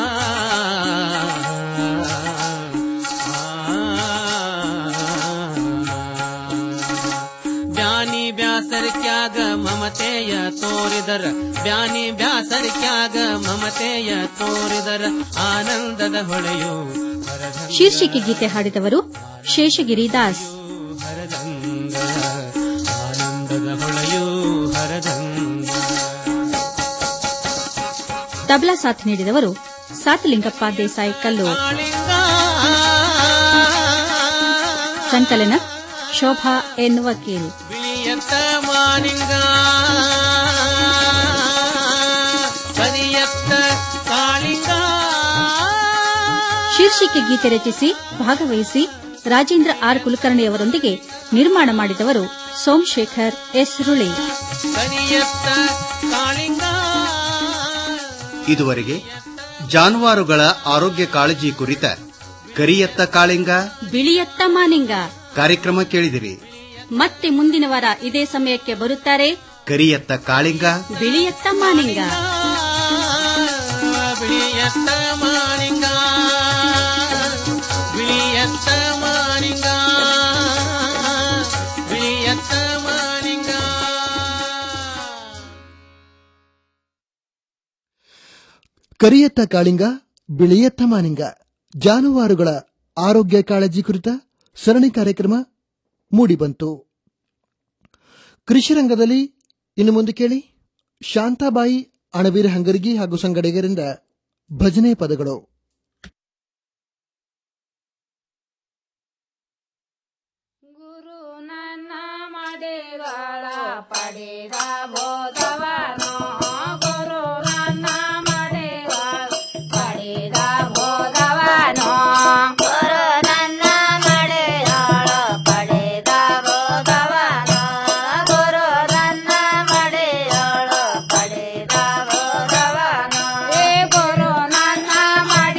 ಬ್ಯಾನಿ ಬ್ಯಾಸರಿಕ್ಯಾಗ ಮಮತೆಯ ತೋರಿದರ ಬ್ಯಾನಿ ಬ್ಯಾಸರಿಕ್ಯಾಗ ಮಮತೆಯ ತೋರಿದರ ಆನಂದದ ಹೊಳೆಯು ಶೀರ್ಷಿಕೆ ಗೀತೆ ಹಾಡಿದವರು ಶೇಷಗಿರಿ ದಾಸ್ ಆನಂದದ ಹೊಳೆಯು ಹರದಂಗ ತಬಲಾ ಸಾಥ್ ನೀಡಿದವರು ಸಾತಲಿಂಗಪ್ಪ ದೇಸಾಯಿ ಕಲ್ಲು ಸಂಕಲನ ಶೋಭಾ ಎನ್ ವಕೀಲ್ ಬಿಳಿಯತ್ತ ಮಾನಿಂಗ ಕರಿಯತ್ತ ಕಾಳಿಂಗ ಶೀರ್ಷಿಕೆ ಗೀತೆ ರಚಿಸಿ ಭಾಗವಹಿಸಿ ರಾಜೇಂದ್ರ ಆರ್ ಕುಲಕರ್ಣಿಯವರೊಂದಿಗೆ ನಿರ್ಮಾಣ ಮಾಡಿದವರು ಸೋಮಶೇಖರ್ ಎಸ್ ರುಳಿ ಕರಿಯತ್ತ ಕಾಳಿಂಗ ಇದುವರೆಗೆ ಜಾನುವಾರುಗಳ ಆರೋಗ್ಯ ಕಾಳಜಿ ಕುರಿತ ಕರಿಯತ್ತ ಕಾಳಿಂಗ ಬಿಳಿಯತ್ತ ಮಾನಿಂಗ ಕಾರ್ಯಕ್ರಮ ಕೇಳಿದಿರಿ ಮತ್ತೆ ಮುಂದಿನ ವಾರ ಇದೇ ಸಮಯಕ್ಕೆ ಬರುತ್ತಾರೆ ಕರಿಯತ್ತ ಕಾಳಿಂಗ ಬಿಳಿಯತ್ತ ಮಾನಿಂಗ ಬಿಳಿಯತ್ತ ಮಾನಿಂಗ ಬಿಳಿಯತ್ತ ಮಾನಿಂಗ ಬಿಳಿಯತ್ತ ಮಾನಿಂಗ ಕರಿಯತ್ತ ಕಾಳಿಂಗ ಬಿಳಿಯತ್ತ ಮಾನಿಂಗ ಜಾನುವಾರುಗಳ ಆರೋಗ್ಯ ಕಾಳಜಿ ಕುರಿತ ಸರಣಿ ಕಾರ್ಯಕ್ರಮ ಮೂಡಿಬಂತು ಕೃಷಿ ರಂಗದಲ್ಲಿ ಇನ್ನು ಮುಂದೆ ಕೇಳಿ ಶಾಂತಾಬಾಯಿ ಅಣವೀರ ಹಂಗರ್ಗಿ ಹಾಗೂ ಸಂಗಡಿಗರಿಂದ ಭಜನೆ ಪದಗಳು ಮಡಿಗಳ ಪಡೆದ ಬೋಧವನು ಗುರು ನನ್ನ ಮಡಿಗಳ ಪಡೆದ ಬೋಧವನು ಗುರು ನನ್ನ ಮಡಿಗಳ ಪಡೆದ ಬೋಧವನು ಗುರು ನನ್ನ ಮಡಿಗಳ ಪಡೆದ ಬೋಧವನು ಏ ಗುರು ನನ್ನ ಮಡಿ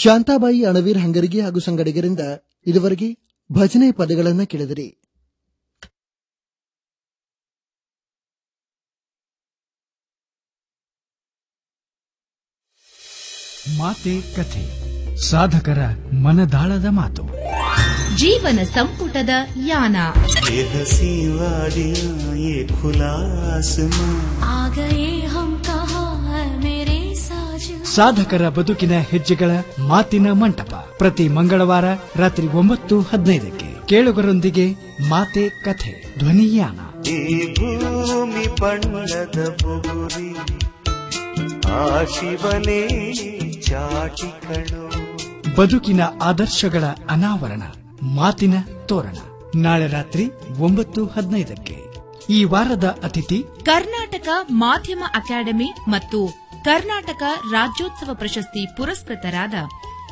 ಶಾಂತಾಬಾಯಿ ಅಣವೀರ್ ಹಂಗರಿಗೆ ಹಾಗೂ ಸಂಗಡಿಗರಿಂದ ಇದುವರೆಗೆ ಭಜನೆ ಪದಗಳನ್ನು ಕೇಳಿದಿರಿ ಮಾತೆ ಕಥೆ ಸಾಧಕರ ಮನದಾಳದ ಮಾತು ಜೀವನ ಸಂಪುಟದ ಯಾನ ये खुला आसमां आ गए हम कहा मेरे साजन ಸಾಧಕರ ಬದುಕಿನ ಹೆಜ್ಜೆಗಳ ಮಾತಿನ ಮಂಟಪ ಪ್ರತಿ ಮಂಗಳವಾರ ರಾತ್ರಿ ಒಂಬತ್ತು ಹದಿನೈದಕ್ಕೆ ಕೇಳುಗರೊಂದಿಗೆ ಮಾತೆ ಕಥೆ ಧ್ವನಿಯಾನ ಈ ಭೂಮಿ ಬಣ್ಣದ ಬುಗುರಿ ಆ ಶಿವನೇ ಚಾಟಿಗಳು ಬದುಕಿನ ಆದರ್ಶಗಳ ಅನಾವರಣ ಮಾತಿನ ತೋರಣ ನಾಳೆ ರಾತ್ರಿ ಒಂಬತ್ತು ಹದಿನೈದಕ್ಕೆ ಈ ವಾರದ ಅತಿಥಿ ಕರ್ನಾಟಕ ಮಾಧ್ಯಮ ಅಕಾಡೆಮಿ ಮತ್ತು ಕರ್ನಾಟಕ ರಾಜ್ಯೋತ್ಸವ ಪ್ರಶಸ್ತಿ ಪುರಸ್ಕೃತರಾದ